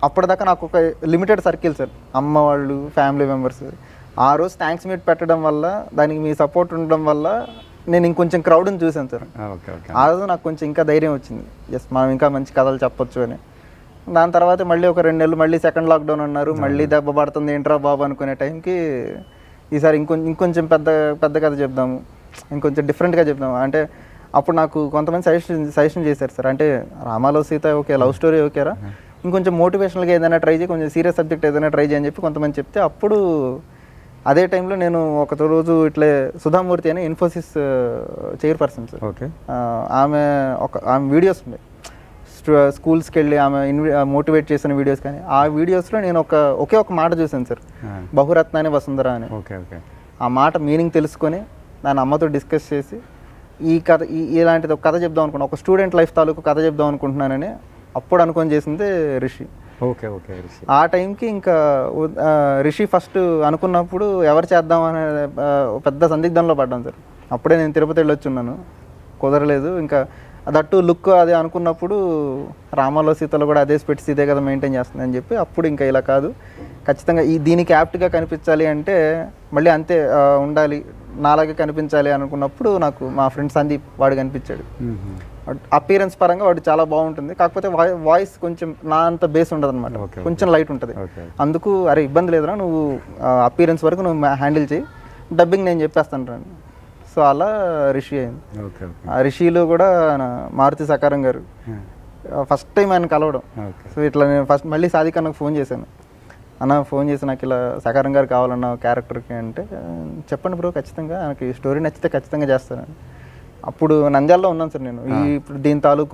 అప్పటిదాకా నాకు ఒక లిమిటెడ్ సర్కిల్ సార్ అమ్మ వాళ్ళు ఫ్యామిలీ మెంబర్స్ ఆ రోజు థ్యాంక్స్ మీట్ పెట్టడం వల్ల దానికి మీ సపోర్ట్ ఉండడం వల్ల నేను ఇంకొంచెం క్రౌడ్ని చూశాను సార్ ఓకే ఓకే ఆ రోజు నాకు కొంచెం ఇంకా ధైర్యం వచ్చింది ఎస్ మనం ఇంకా మంచి కథలు చెప్పొచ్చు అని దాని తర్వాత మళ్ళీ ఒక రెండు నెలలు మళ్ళీ సెకండ్ లాక్డౌన్ అన్నారు మళ్ళీ దెబ్బ పడుతుంది ఏంట్రా బాబు అనుకునే టైంకి ఈసారి ఇంకొంచెం ఇంకొంచెం పెద్ద పెద్ద కథ చెప్దాము ఇంకొంచెం డిఫరెంట్గా చెప్దాము అంటే అప్పుడు నాకు కొంతమంది సజెషన్ సజెషన్ చేశారు సార్ అంటే రామాలో సీత ఓకే లవ్ స్టోరీ ఓకేరా ఇంకొంచెం మోటివేషనల్గా ఏదైనా ట్రై చేయి కొంచెం సీరియస్ సబ్జెక్ట్ ఏదైనా ట్రై చేయని చెప్పి కొంతమంది చెప్తే అప్పుడు అదే టైంలో నేను ఒక రోజు ఇట్లే సుధామూర్తి అని ఇన్ఫోసిస్ చైర్పర్సన్ సార్ ఓకే ఆ, ఆమె ఒక ఆమె వీడియోస్ ఉన్నాయి స్టూ- స్కూల్స్కి వెళ్ళి ఆమె ఇన్వి మోటివేట్ చేసిన వీడియోస్ కానీ ఆ వీడియోస్లో నేను ఒక ఒకే ఒక మాట చూశాను సార్ బహురత్నాన్ని వసుంధర అని ఓకే ఓకే ఆ మాట మీనింగ్ తెలుసుకొని దాని అమ్మతో డిస్కస్ చేసి ఈ కథ ఈ ఇలాంటిది ఒక కథ చెప్దాం అనుకున్నా ఒక స్టూడెంట్ లైఫ్ తాలూకు కథ చెప్దాం అనుకుంటున్నానని అప్పుడు అనుకొని చేసింది రిషి ఓకే ఓకే రిషి ఆ టైంకి ఇంకా ఉ- ఆ, రిషి ఫస్ట్ అనుకున్నప్పుడు ఎవరు చేద్దాం అనే ఆ, పెద్ద సందిగ్ధంలో పడ్డాను సార్ అప్పుడే నేను తిరుపతి వెళ్ళొచ్చున్నాను కుదరలేదు ఇంకా దట్టు లుక్ అది అనుకున్నప్పుడు రామాలో సీతలో కూడా అదే స్పెట్స్ ఇదే కదా మెయింటైన్ చేస్తుంది అని చెప్పి అప్పుడు ఇంకా ఇలా కాదు ఖచ్చితంగా ఈ దీనికి యాప్ట్గా కనిపించాలి అంటే మళ్ళీ అంతే ఆ, ఉండాలి నాలాగే కనిపించాలి అనుకున్నప్పుడు నాకు మా ఫ్రెండ్ సందీప్ వాడు కనిపించాడు అపీరెన్స్ పరంగా వాడు చాలా బాగుంటుంది కాకపోతే వాయిస్ కొంచెం నా అంత బేస్ ఉండదు అనమాట Okay, కొంచెం లైట్ ఉంటుంది ఓకే అందుకు అరే ఇబ్బంది లేదురా నువ్వు అపీరెన్స్ వరకు నువ్వు హ్యాండిల్ చేయి డబ్బింగ్ నేను చెప్పేస్తాను రా సో అలా రిషి అయింది ఓకే ఓకే ఆ రిషిలో కూడా నా మారుతి సకారం గారు ఫస్ట్ టైం ఆయన కలవడం ఓకే సో ఇట్లా నేను ఫస్ట్ మళ్ళీ సాదిక్ అన్నకు ఫోన్ చేశాను అన్న ఫోన్ చేసి నాకు ఇలా సకారం గారు కావాలన్న క్యారెక్టర్కి అంటే "ఆ, చెప్పండి బ్రో ఖచ్చితంగా నాకు ఈ స్టోరీ నచ్చితే ఖచ్చితంగా చేస్తాను అప్పుడు నంద్యాలలో ఉన్నాను సార్ నేను ఈ ఇప్పుడు దీని తాలూకు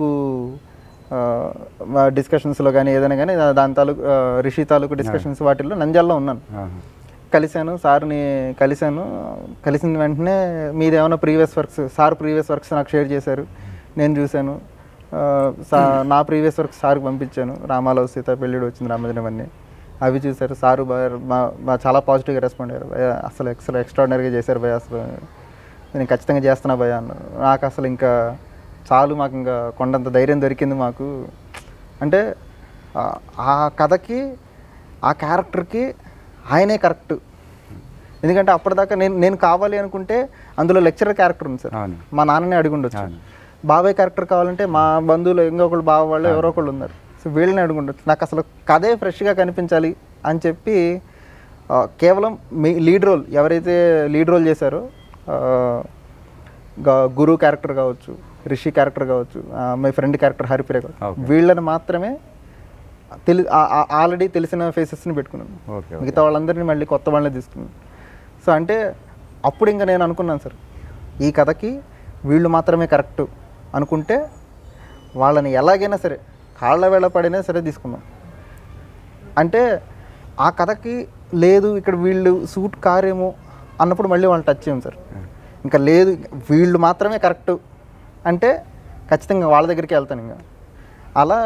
డిస్కషన్స్లో కానీ ఏదైనా కానీ దా- దాని తాలూకు ఆ, రిషి తాలూకు డిస్కషన్స్ వాటిల్లో నంద్యాలలో ఉన్నాను కలిశాను సార్ని కలిశాను కలిసిన వెంటనే మీది ఏమైనా previous works sir previous works నాకు షేర్ చేశారు నేను చూశాను ఆ, సా నా ప్రీవియస్ వర్క్స్ సార్కి పంపించాను రామారావు సీత పెళ్ళిడు వచ్చింది రామదినం అన్నీ అవి చూశారు సారు బా- మా- మా చాలా పాజిటివ్గా రెస్పాండ్ అయ్యారు భయ అసలు ఎక్సల్ ఎక్స్ట్రాడినరీగా చేశారు భయ అసలు నేను ఖచ్చితంగా చేస్తున్నా భయ అన్నారు నాకు అసలు ఇంకా చాలు మాకు ఇంకా కొండంత ధైర్యం దొరికింది మాకు అంటే ఆ- ఆ కథకి ఆ క్యారెక్టర్కి ఆయనే కరెక్ట్ ఎందుకంటే అప్పటిదాకా నేను నేను కావాలి అనుకుంటే అందులో లెక్చరర్ క్యారెక్టర్ ఉంది సార్ అవును మా నాన్ననే అడిగి ఉండొచ్చు అవును. బాబాయ్ క్యారెక్టర్ కావాలంటే మా బంధువులు ఇంకొకళ్ళు బావ వాళ్ళు ఎవరో ఒకళ్ళు ఉన్నారు సో వీళ్ళని అడిగి ఉండొచ్చు నాకు అసలు కథే ఫ్రెష్గా కనిపించాలి అని చెప్పి ఆ, కేవలం మీ లీడ్ రోల్ ఎవరైతే లీడ్ రోల్ చేశారో ఆ, గా- గురు క్యారెక్టర్ కావచ్చు రిషి క్యారెక్టర్ కావచ్చు ఆ, మై ఫ్రెండ్ క్యారెక్టర్ హరిప్రియ కావచ్చు Okay. వీళ్ళని మాత్రమే తెలి ఆల్రెడీ తెలిసిన ఫేసెస్ని పెట్టుకున్నాను ఓకే ఓకే మిగతా వాళ్ళందరినీ మళ్ళీ కొత్త వాళ్ళని తీసుకున్నాను సో అంటే అప్పుడు ఇంకా నేను అనుకున్నాను సార్ ఈ కథకి వీళ్ళు మాత్రమే కరెక్ట్ అనుకుంటే వాళ్ళని ఎలాగైనా సరే కాళ్ళ వేళ పడినా సరే తీసుకున్నాం అంటే ఆ కథకి లేదు ఇక్కడ వీళ్ళు సూట్ కారేమో అన్నప్పుడు మళ్ళీ వాళ్ళని టచ్ చేయం సార్ ఇంకా లేదు వీళ్ళు మాత్రమే కరెక్ట్ అంటే ఖచ్చితంగా వాళ్ళ దగ్గరికి వెళ్తాను ఇంకా అలా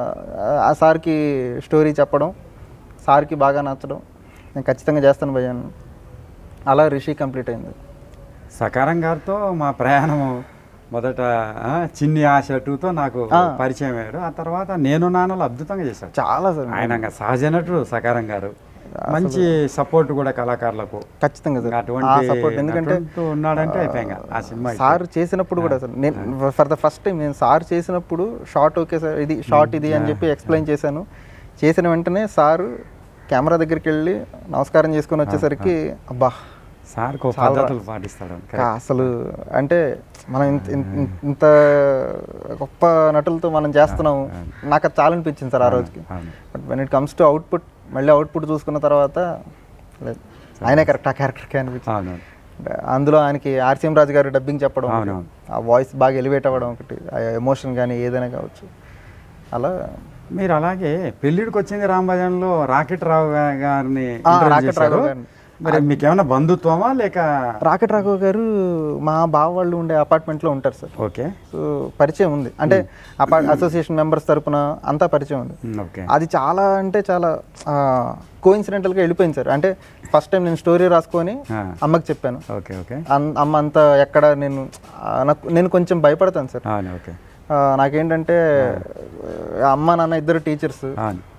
ఆ సార్కి స్టోరీ చెప్పడం సార్కి బాగా నచ్చడం నేను ఖచ్చితంగా చేస్తాను భయ్యాను అలా రిషి కంప్లీట్ అయింది సకారం గారితో మా ప్రయాణం మొదట ఆ, చిన్ని ఆశ టూతో నాకు పరిచయం అయ్యాడు ఆ తర్వాత నేను నాన్నలు అద్భుతంగా చేశాడు చాలా సార్ ఆయన ఇంకా సహజ నటుడు సకారం గారు మంచి సపోర్ట్ కూడా కళాకారులకు ఖచ్చితంగా సార్ ఆ అటువంటి సపోర్ట్ ఎందుకంటే నటుడు ఉన్నాడంటే అయిపోయాక ఆ సినిమా సార్ చేసినప్పుడు కూడా సార్ నేను ఫర్ ద ఫస్ట్ టైం నేను సార్ చేసినప్పుడు షార్ట్ ఓకే సార్ ఇది షార్ట్ ఇది అని చెప్పి ఎక్స్ప్లెయిన్ చేశాను చేసిన వెంటనే సార్ కెమెరా దగ్గరికి వెళ్ళి నమస్కారం చేసుకొని వచ్చేసరికి అబ్బా సార్ పద్ధతులు పాటిస్తాడు కా- అసలు అంటే మనం ఇంత ఇంత- ఇంత గొప్ప నటులతో మనం చేస్తున్నాము నాకు అది చాలా అనిపించింది సార్ ఆ రోజుకి అవును. But when it comes to output మళ్ళీ అవుట్పుట్ చూసుకున్న తర్వాత లేదు ఆయనే కరెక్ట్ ఆ క్యారెక్టర్కి అనిపించింది అవును అందులో ఆయనకి ఆర్సీఎం రాజు గారు డబ్బింగ్ చెప్పడం ఒకటి, అవునవును. ఆ వాయిస్ బాగా ఎలివేట్ అవ్వడం ఒకటి ఆ ఎమోషన్ కానీ ఏదైనా కావచ్చు అలా మీరు అలాగే పెళ్ళిడికి వచ్చింది రాంభజన్లో రాకెట్ రావు గా- గారిని ఆ, ఇంటర్వ్యూ రాకెట్ చేశారు. రాఘవ్ గారిని. మరి మీకేమైనా బంధుత్వమా లేక రాకెట్ రాఘవ్ గారు మా బావ వాళ్ళు ఉండే అపార్ట్మెంట్లో ఉంటారు సార్ ఓకే సో పరిచయం ఉంది అంటే అపార్ట్ అసోసియేషన్ మెంబర్స్ తరపున అంతా పరిచయం ఉంది ఉమ్, ఓకే అది చాలా అంటే చాలా కోఇన్సిడెంటల్గా వెళ్ళిపోయింది సార్ అంటే ఫస్ట్ టైం నేను స్టోరీ రాసుకొని ఆ, అమ్మకి చెప్పాను ఓకే ఓకే అన్- అమ్మ అంతా ఎక్కడ నేను ఆ, నాకు నేను కొంచెం భయపడతాను సార్ అవును ఓకే ఆ, నాకేంటంటే ఆ, అమ్మ నాన్న ఇద్దరు టీచర్స్ అవును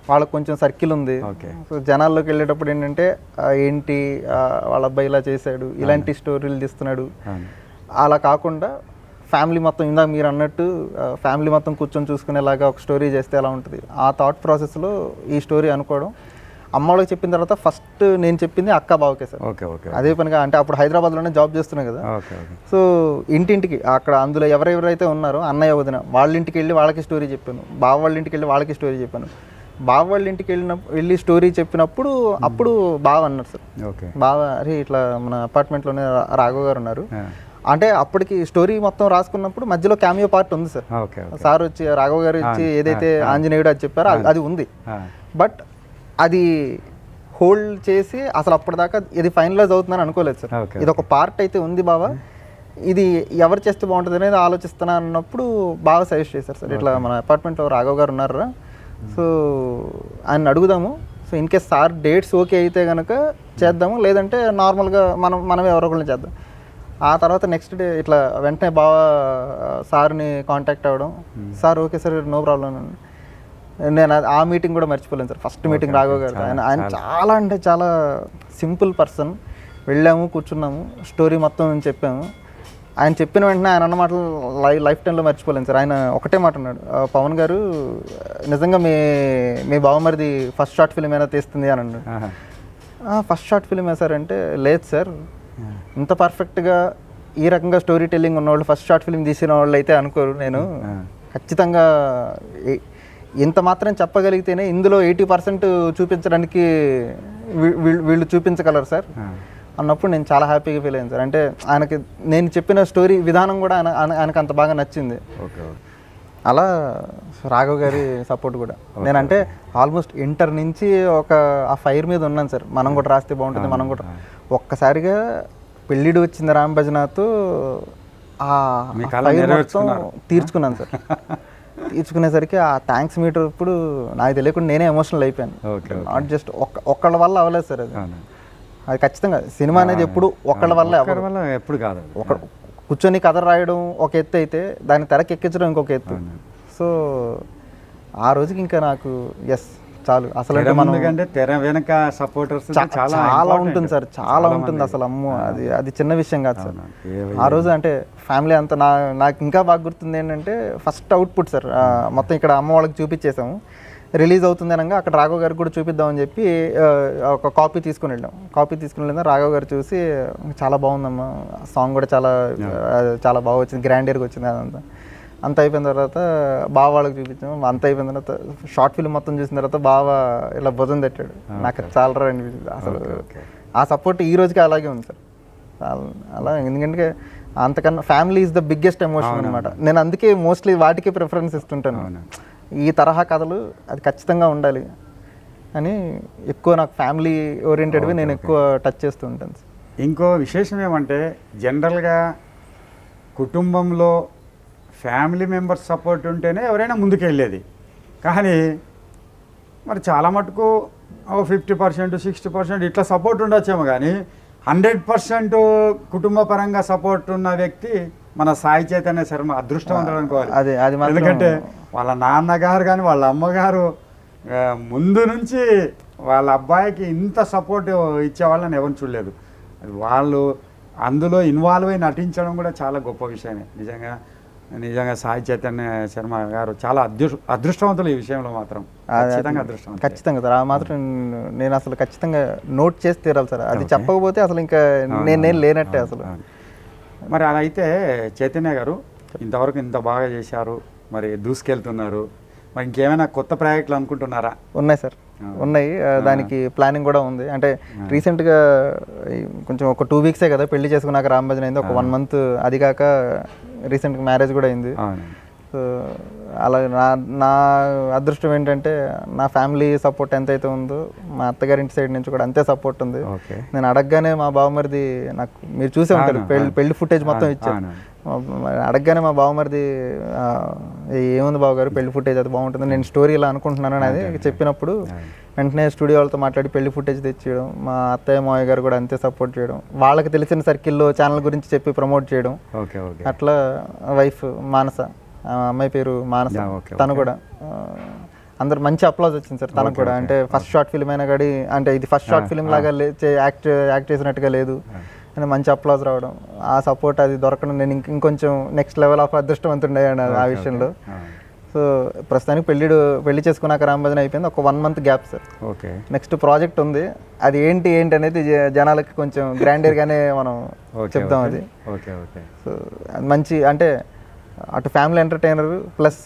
వాళ్ళకి కొంచెం సర్కిల్ ఉంది ఓకే సో జనాల్లోకి వెళ్ళేటప్పుడు ఏంటంటే ఆ, ఏంటి ఆ, వాళ్ళ అబ్బాయి ఇలా చేశాడు ఇలాంటి స్టోరీలు తీస్తున్నాడు అవును అలా కాకుండా ఫ్యామిలీ మొత్తం ఇందాక మీరు అన్నట్టు ఫ్యామిలీ మొత్తం కూర్చొని చూసుకునేలాగా ఒక స్టోరీ చేస్తే ఎలా ఉంటుంది ఆ థాట్ ప్రాసెస్లో ఈ స్టోరీ అనుకోవడం అమ్మ వాళ్ళకి చెప్పిన తర్వాత ఫస్ట్ నేను చెప్పింది అక్క బావకే సార్ ఓకే ఓకే అదే పనిగా అంటే అప్పుడు హైదరాబాద్లోనే జాబ్ చేస్తున్నా కదా ఓకే ఓకే సో ఇంటింటికి అక్కడ అందులో ఎవరెవరైతే ఉన్నారో అన్నయ్య వదిన వాళ్ళ ఇంటికి వెళ్ళి వాళ్ళకి స్టోరీ చెప్పాను బావ వాళ్ళ ఇంటికి వెళ్ళి వాళ్ళకి స్టోరీ చెప్పాను బావ వాళ్ళ ఇంటికి వెళ్ళినప్పుడు వెళ్ళి స్టోరీ చెప్పినప్పుడు అప్పుడు బావ అన్నారు సార్ ఓకే బావ అరే ఇట్లా మన అపార్ట్మెంట్లోనే రా- రాఘవ్ గారు ఉన్నారు ఆ, అంటే అప్పటికి స్టోరీ మొత్తం రాసుకున్నప్పుడు మధ్యలో క్యామియో పార్ట్ ఉంది సార్ ఓకే ఓకే సార్ వచ్చి రాఘవ్ గారు వచ్చి ఏదైతే ఆంజనేయుడు అది చెప్పారో అది- అది ఉంది ఆ, బట్ అది హోల్డ్ చేసి అసలు అప్పటిదాకా ఇది ఫైనలైజ్ అవుతుందని అనుకోలేదు సార్ ఓకే ఇది ఒక పార్ట్ అయితే ఉంది బాబా ఇది ఎవరు చేస్తే బాగుంటుంది అనేది ఆలోచిస్తున్నా అన్నప్పుడు బాగా సజెస్ట్ చేశారు సార్ ఇట్లా మన అపార్ట్మెంట్లో రాఘవ్ గారు ఉన్నారా సో ఆయన అడుగుదాము so in case sir dates okay అయితే కనుక చేద్దాము లేదంటే నార్మల్గా మనం మనమే ఎవరో ఒకరిని చేద్దాం ఆ తర్వాత నెక్స్ట్ డే ఇట్లా వెంటనే బాగా సార్ని కాంటాక్ట్ అవ్వడం sir okay sir no problem నేను అది- ఆ మీటింగ్ కూడా మర్చిపోలేను సార్ ఫస్ట్ మీటింగ్ రాఘవ్ గారు ఆయన ఆయన చాలా అంటే చాలా సింపుల్ పర్సన్ వెళ్ళాము కూర్చున్నాము స్టోరీ మొత్తం చెప్పాము ఆయన చెప్పిన వెంటనే ఆయన అన్న మాటలు లై లైఫ్ టైంలో మర్చిపోలేను సార్ ఆయన ఒకటే మాట అన్నాడు "ఆ, పవన్ గారు నిజంగా మీ మీ బావమరిది ఫస్ట్ షార్ట్ ఫిల్మ్ ఏమైనా తీస్తుంది అని అన్నాడు ఆహా. ఫస్ట్ షార్ట్ ఫిల్మ్ సార్ అంటే లేదు సార్ ఇంత పర్ఫెక్ట్గా ఈ రకంగా స్టోరీ టెల్లింగ్ ఉన్నవాళ్ళు ఫస్ట్ షార్ట్ ఫిల్మ్ తీసిన వాళ్ళు అయితే అనుకోరు నేను ఖచ్చితంగా ఏ- ఇంత మాత్రం చెప్పగలిగితేనే ఇందులో ఎయిటీ పర్సెంట్ చూపించడానికి వీ- వీళ్ళు వీళ్ళు చూపించగలరు సార్ ఆ, అన్నప్పుడు నేను చాలా హ్యాపీగా ఫీల్ అయ్యాను సార్ అంటే ఆయనకి నేను చెప్పిన స్టోరీ విధానం కూడా ఆయన ఆయన- ఆయనకు అంత బాగా నచ్చింది ఓకే ఓకే అలా రాఘవ్ గారి సపోర్ట్ కూడా నేనంటే ఆల్మోస్ట్ ఇంటర్ నుంచి ఒక ఆ ఫైర్ మీద ఉన్నాను సార్ మనం కూడా రాస్తే బాగుంటుంది మనం కూడా ఒక్కసారిగా పెళ్ళిడు వచ్చింది రామ్ భజనాతో ఆ మీ ఆ కళ fire మొత్తం నెరవేర్చుకున్నారు. తీర్చుకున్నాను సార్ తీర్చుకునేసరికి ఆ థ్యాంక్స్ మీటర్ ఇప్పుడు నాకు తెలియకుండా నేనే ఎమోషనల్ అయిపోయాను ఓకే నాట్ జస్ట్ ఒక్క ఒక్కళ్ళ వల్ల అవ్వలేదు సార్ అది అవును అది ఖచ్చితంగా సినిమా అనేది ఎప్పుడు ఒక్కళ్ళ వల్ల ఒక్కరి వల్ల ఎప్పుడు కాదు అది. ఒక కూర్చొని కథ రాయడం ఒక ఎత్తు అయితే దాన్ని తెరకి ఎక్కించడం ఇంకొక ఎత్తు సో ఆ రోజుకి ఇంకా నాకు ఎస్ చాలు అసలు తెర ముందు కంటే తెర వెనక సపోర్టర్స్ చాలా చాలా important. ఉంటుంది సార్ చాలా ఉంటుంది అసలు అమ్మో అది అది చిన్న విషయం కాదు సార్ అవును. ఏ- ఆ రోజు అంటే ఫ్యామిలీ అంతా నా నాకు ఇంకా బాగా గుర్తుంది ఏంటంటే ఫస్ట్ అవుట్పుట్ సార్ ఆ, మొత్తం ఇక్కడ అమ్మ వాళ్ళకి చూపించేసాము రిలీజ్ అవుతుంది అనగా అక్కడ రాఘవ్ గారికి కూడా చూపిద్దామని చెప్పి ఆ, ఒక కాపీ తీసుకుని వెళ్ళాం కాపీ తీసుకుని వెళ్ళిన రాఘవ్ గారు చూసి చాలా బాగుందమ్మా సాంగ్ కూడా చాలా ఆ, చాలా బాగా వచ్చింది గ్రాండియర్గా వచ్చింది అదంతా అంత అయిపోయిన తర్వాత బావ వాళ్ళకి చూపించాము అంత అయిపోయిన తర్వాత షార్ట్ ఫిల్మ్ మొత్తం చూసిన తర్వాత బావ ఇలా భుజం తట్టాడు నాకు అది చాలా అనిపించింది అసలు ఆ సపోర్ట్ ఈ రోజుకి అలాగే ఉంది సార్ చాలా- అలా ఎందుకంటే అంతకన్నా family is the biggest emotion అనమాట నేను అందుకే మోస్ట్లీ వాటికి ప్రిఫరెన్స్ ఇస్తుంటాను అవును. ఈ తరహా కథలు అది ఖచ్చితంగా ఉండాలి అని ఎక్కువ నాకు ఫ్యామిలీ ఓరియంటెడ్వి నేను ఎక్కువ టచ్ చేస్తూ ఉంటాను సార్. ఇంకో విశేషం ఏమంటే జనరల్గా కుటుంబంలో ఫ్యామిలీ మెంబర్స్ సపోర్ట్ ఉంటేనే ఎవరైనా ముందుకు వెళ్ళేది కానీ మరి చాలా మటుకు ఓ ఫిఫ్టీ పర్సెంట్ సిక్స్టీ పర్సెంట్ ఇట్లా సపోర్ట్ ఉండొచ్చేమో కానీ హండ్రెడ్ పర్సెంట్ కుటుంబ పరంగా సపోర్ట్ ఉన్న వ్యక్తి మన సాయి చైతన్య శర్మ అదృష్టవంతుడు అనుకోవాలి అది అది మాత్రం ఎందుకంటే వాళ్ళ నాన్నగారు కానీ వాళ్ళ అమ్మగారు ఆ, ముందు నుంచి వాళ్ళ అబ్బాయికి ఇంత సపోర్ట్ ఇచ్చే వాళ్ళని ఎవరు చూడలేదు అది వాళ్ళు అందులో ఇన్వాల్వ్ అయి నటించడం కూడా చాలా గొప్ప విషయమే నిజంగా నిజంగా సాయి చైతన్య శర్మ గారు చాలా అదృష్ట అదృష్టవంతులు ఈ విషయంలో మాత్రం అది- ఖచ్చితంగా అదృష్టవంతులు ఖచ్చితంగా సార్ ఆ మాత్రం నేను అసలు ఖచ్చితంగా నోట్ చేసి తీరాలి సార్ అది చెప్పకపోతే అసలు ఇంకా నేను నేను లేనట్టే అసలు అవును. మరి అలా అయితే చైతన్య గారు ఇంతవరకు ఇంత బాగా చేశారు మరి దూసుకెళ్తున్నారు మరి ఇంకేమైనా కొత్త ప్రాజెక్టులు అనుకుంటున్నారా ఉన్నాయి సార్ ఉన్నాయి ఆ, దానికి ప్లానింగ్ కూడా ఉంది అంటే రీసెంట్గా ఈ కొంచెం ఒక టూ వీక్సే కదా పెళ్లి చేసుకున్నాక రామ్ భజన్ అయింది ఒక వన్ మంత్ అది కాక రీసెంట్గా మ్యారేజ్ కూడా అయింది అవును సో అలా నా నా అదృష్టం ఏంటంటే నా ఫ్యామిలీ సపోర్ట్ ఎంతైతే ఉందో మా అత్తగారింటి సైడ్ నుంచి కూడా అంతే సపోర్ట్ ఉంది ఓకే నేను అడగగానే మా బావమరిది నాకు మీరు చూసే ఉంటారు అవును, పెళ్లి అవును. పెళ్లి ఫుటేజ్ మొత్తం అవును, ఇచ్చారు అవును. మా- అడగగానే మా బావమరిది ఆ, ఏముంది బావగారు పెళ్లి ఫుటేజ్ అది బాగుంటుంది నేను స్టోరీ ఇలా అనుకుంటున్నాను అనేది చెప్పినప్పుడు వెంటనే స్టూడియో వాళ్ళతో మాట్లాడి పెళ్లి ఫుటేజ్ తెచ్చియడం మా అత్తయ్య మావయ్య గారు కూడా అంతే సపోర్ట్ చేయడం వాళ్ళకి తెలిసిన సర్కిల్లో ఛానల్ గురించి చెప్పి ప్రమోట్ చేయడం ఓకే ఓకే అట్లా వైఫ్ మానస ఆ అమ్మాయి పేరు మానస యా, ఓకే, తను కూడా ఆ, అందరు మంచి అప్లాజ్ వచ్చింది సార్ తనకు కూడా అంటే ఫస్ట్ షార్ట్ ఫిల్మ్ అయినా కానీ అంటే ఇది ఫస్ట్ షార్ట్ ఫిల్మ్ లాగా లే- చే- యాక్ట్ యాక్ట్ చేసినట్టుగా లేదు అని మంచి అప్లాజ్ రావడం ఆ సపోర్ట్ అది దొరకడం నేను ఇంక- ఇంకొంచెం నెక్స్ట్ లెవెల్ ఆఫ్ అదృష్టవంతుండే ఆ విషయంలో ఆ, సో ప్రస్తుతానికి పెళ్ళిడు పెళ్లి చేసుకున్నాక రాంభజన్ అయిపోయింది ఒక one month gap sir okay next project ఉంది అది ఏంటి ఏంటి అనేది జ- జనాలకి కొంచెం గ్రాండర్గానే మనం ఓకే చెప్తాం అది ఓకే ఓకే సో అది మంచి అంటే అటు ఫ్యామిలీ ఎంటర్టైనర్ ప్లస్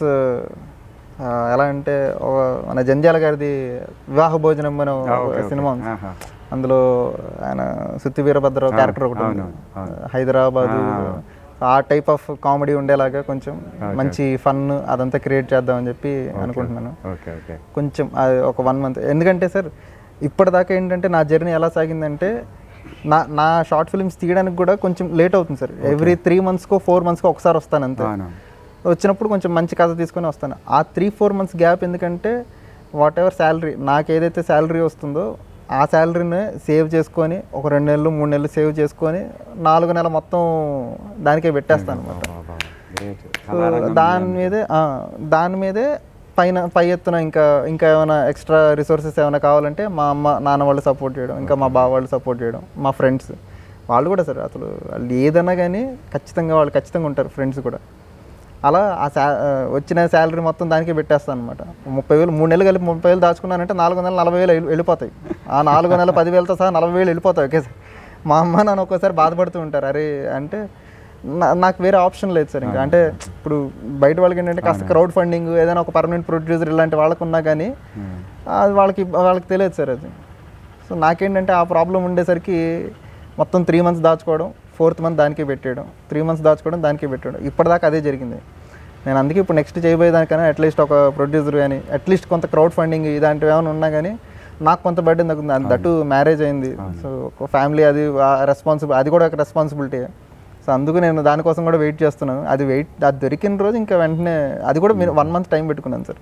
ఎలా అంటే ఒక మన జంజాల గారిది వివాహ భోజనం అనే ఒక ఓకే, ఓకే. సినిమా ఉంది ఆహా. అందులో ఆయన సుత్తి వీరభద్ర క్యారెక్టర్ ఒకటి ఉంది అవును, హైదరాబాదు ఆ టైప్ ఆఫ్ కామెడీ ఉండేలాగా కొంచెం మంచి ఫన్ అదంతా క్రియేట్ చేద్దామని చెప్పి అనుకుంటున్నాను ఓకే ఓకే కొంచెం అది ఒక వన్ మంత్ ఎందుకంటే సార్ ఇప్పటిదాకా ఏంటంటే నా జర్నీ ఎలా సాగిందంటే నా నా షార్ట్ ఫిల్మ్స్ తీయడానికి కూడా కొంచెం లేట్ అవుతుంది సార్ ఎవ్రీ త్రీ మంత్స్కో ఫోర్ మంత్స్కో ఒకసారి వస్తాను అంతే అవును వచ్చినప్పుడు కొంచెం మంచి కథ తీసుకొని వస్తాను ఆ త్రీ ఫోర్ మంత్స్ గ్యాప్ ఎందుకంటే వాట్ ఎవర్ శాలరీ నాకు ఏదైతే శాలరీ వస్తుందో ఆ శాలరీని సేవ్ చేసుకొని ఒక రెండు నెలలు మూడు నెలలు సేవ్ చేసుకొని నాలుగు నెలల మొత్తం దానికే పెట్టేస్తాను అనమాట గ్రేట్ సో దాని మీదే ఆ, దాని మీదే పైన పై ఎత్తున ఇంకా ఇంకా ఏమైనా ఎక్స్ట్రా రిసోర్సెస్ ఏమైనా కావాలంటే మా అమ్మ నాన్న వాళ్ళు సపోర్ట్ చేయడం ఇంకా మా బావ వాళ్ళు సపోర్ట్ చేయడం మా ఫ్రెండ్స్ వాళ్ళు కూడా సార్ అసలు వాళ్ళు ఏదన్నా కానీ ఖచ్చితంగా వాళ్ళు ఖచ్చితంగా ఉంటారు ఫ్రెండ్స్ కూడా అలా ఆ శా ఆ, వచ్చిన శాలరీ మొత్తం దానికే పెట్టేస్తాను అనమాట ముప్పై వేలు మూడు నెలలు కలిపి ముప్పై వేలు దాచుకున్నానంటే నాలుగు వందల నలభై వేలు వెళ్ళి- వెళ్ళిపోతాయి ఆ నాలుగు వందల పదివేలతో సహా నలభై వేలు వెళ్ళిపోతాయి ఒకేసారి మా అమ్మ నాన్న ఒక్కోసారి బాధపడుతూ ఉంటారు అరే అంటే నా- నాకు వేరే ఆప్షన్ లేదు సార్ ఇంకా అంటే ఇప్పుడు బయట వాళ్ళకి ఏంటంటే కాస్త క్రౌడ్ ఫండింగ్ ఏదైనా ఒక పర్మనెంట్ ప్రొడ్యూసర్ ఇలాంటి వాళ్ళకు ఉన్నా కానీ అది వాళ్ళకి వాళ్ళకి తెలియదు సార్ అది సో నాకేంటంటే ఆ ప్రాబ్లం ఉండేసరికి మొత్తం త్రీ మంత్స్ దాచుకోవడం ఫోర్త్ మంత్ దానికే పెట్టేయడం త్రీ మంత్స్ దాచుకోవడం దానికే పెట్టేయడం ఇప్పటిదాకా అదే జరిగింది నేను అందుకే ఇప్పుడు నెక్స్ట్ చేయబోయేదానికైనా అట్లీస్ట్ ఒక ప్రొడ్యూసర్ కానీ అట్లీస్ట్ కొంత క్రౌడ్ ఫండింగ్ ఇలాంటివి ఏమైనా ఉన్నా కానీ నాకు కొంత బర్డెన్ తగ్గుతుంది దట్టు మ్యారేజ్ అయింది సో ఒక ఫ్యామిలీ అది రెస్పాన్సిబుల్ అది కూడా ఒక రెస్పాన్సిబిలిటీ సో అందుకు నేను దానికోసం కూడా వెయిట్ చేస్తున్నాను అది వెయిట్ అది దొరికిన రోజు ఇంకా వెంటనే అది కూడా మీరు వన్ మంత్ టైం పెట్టుకున్నాను సార్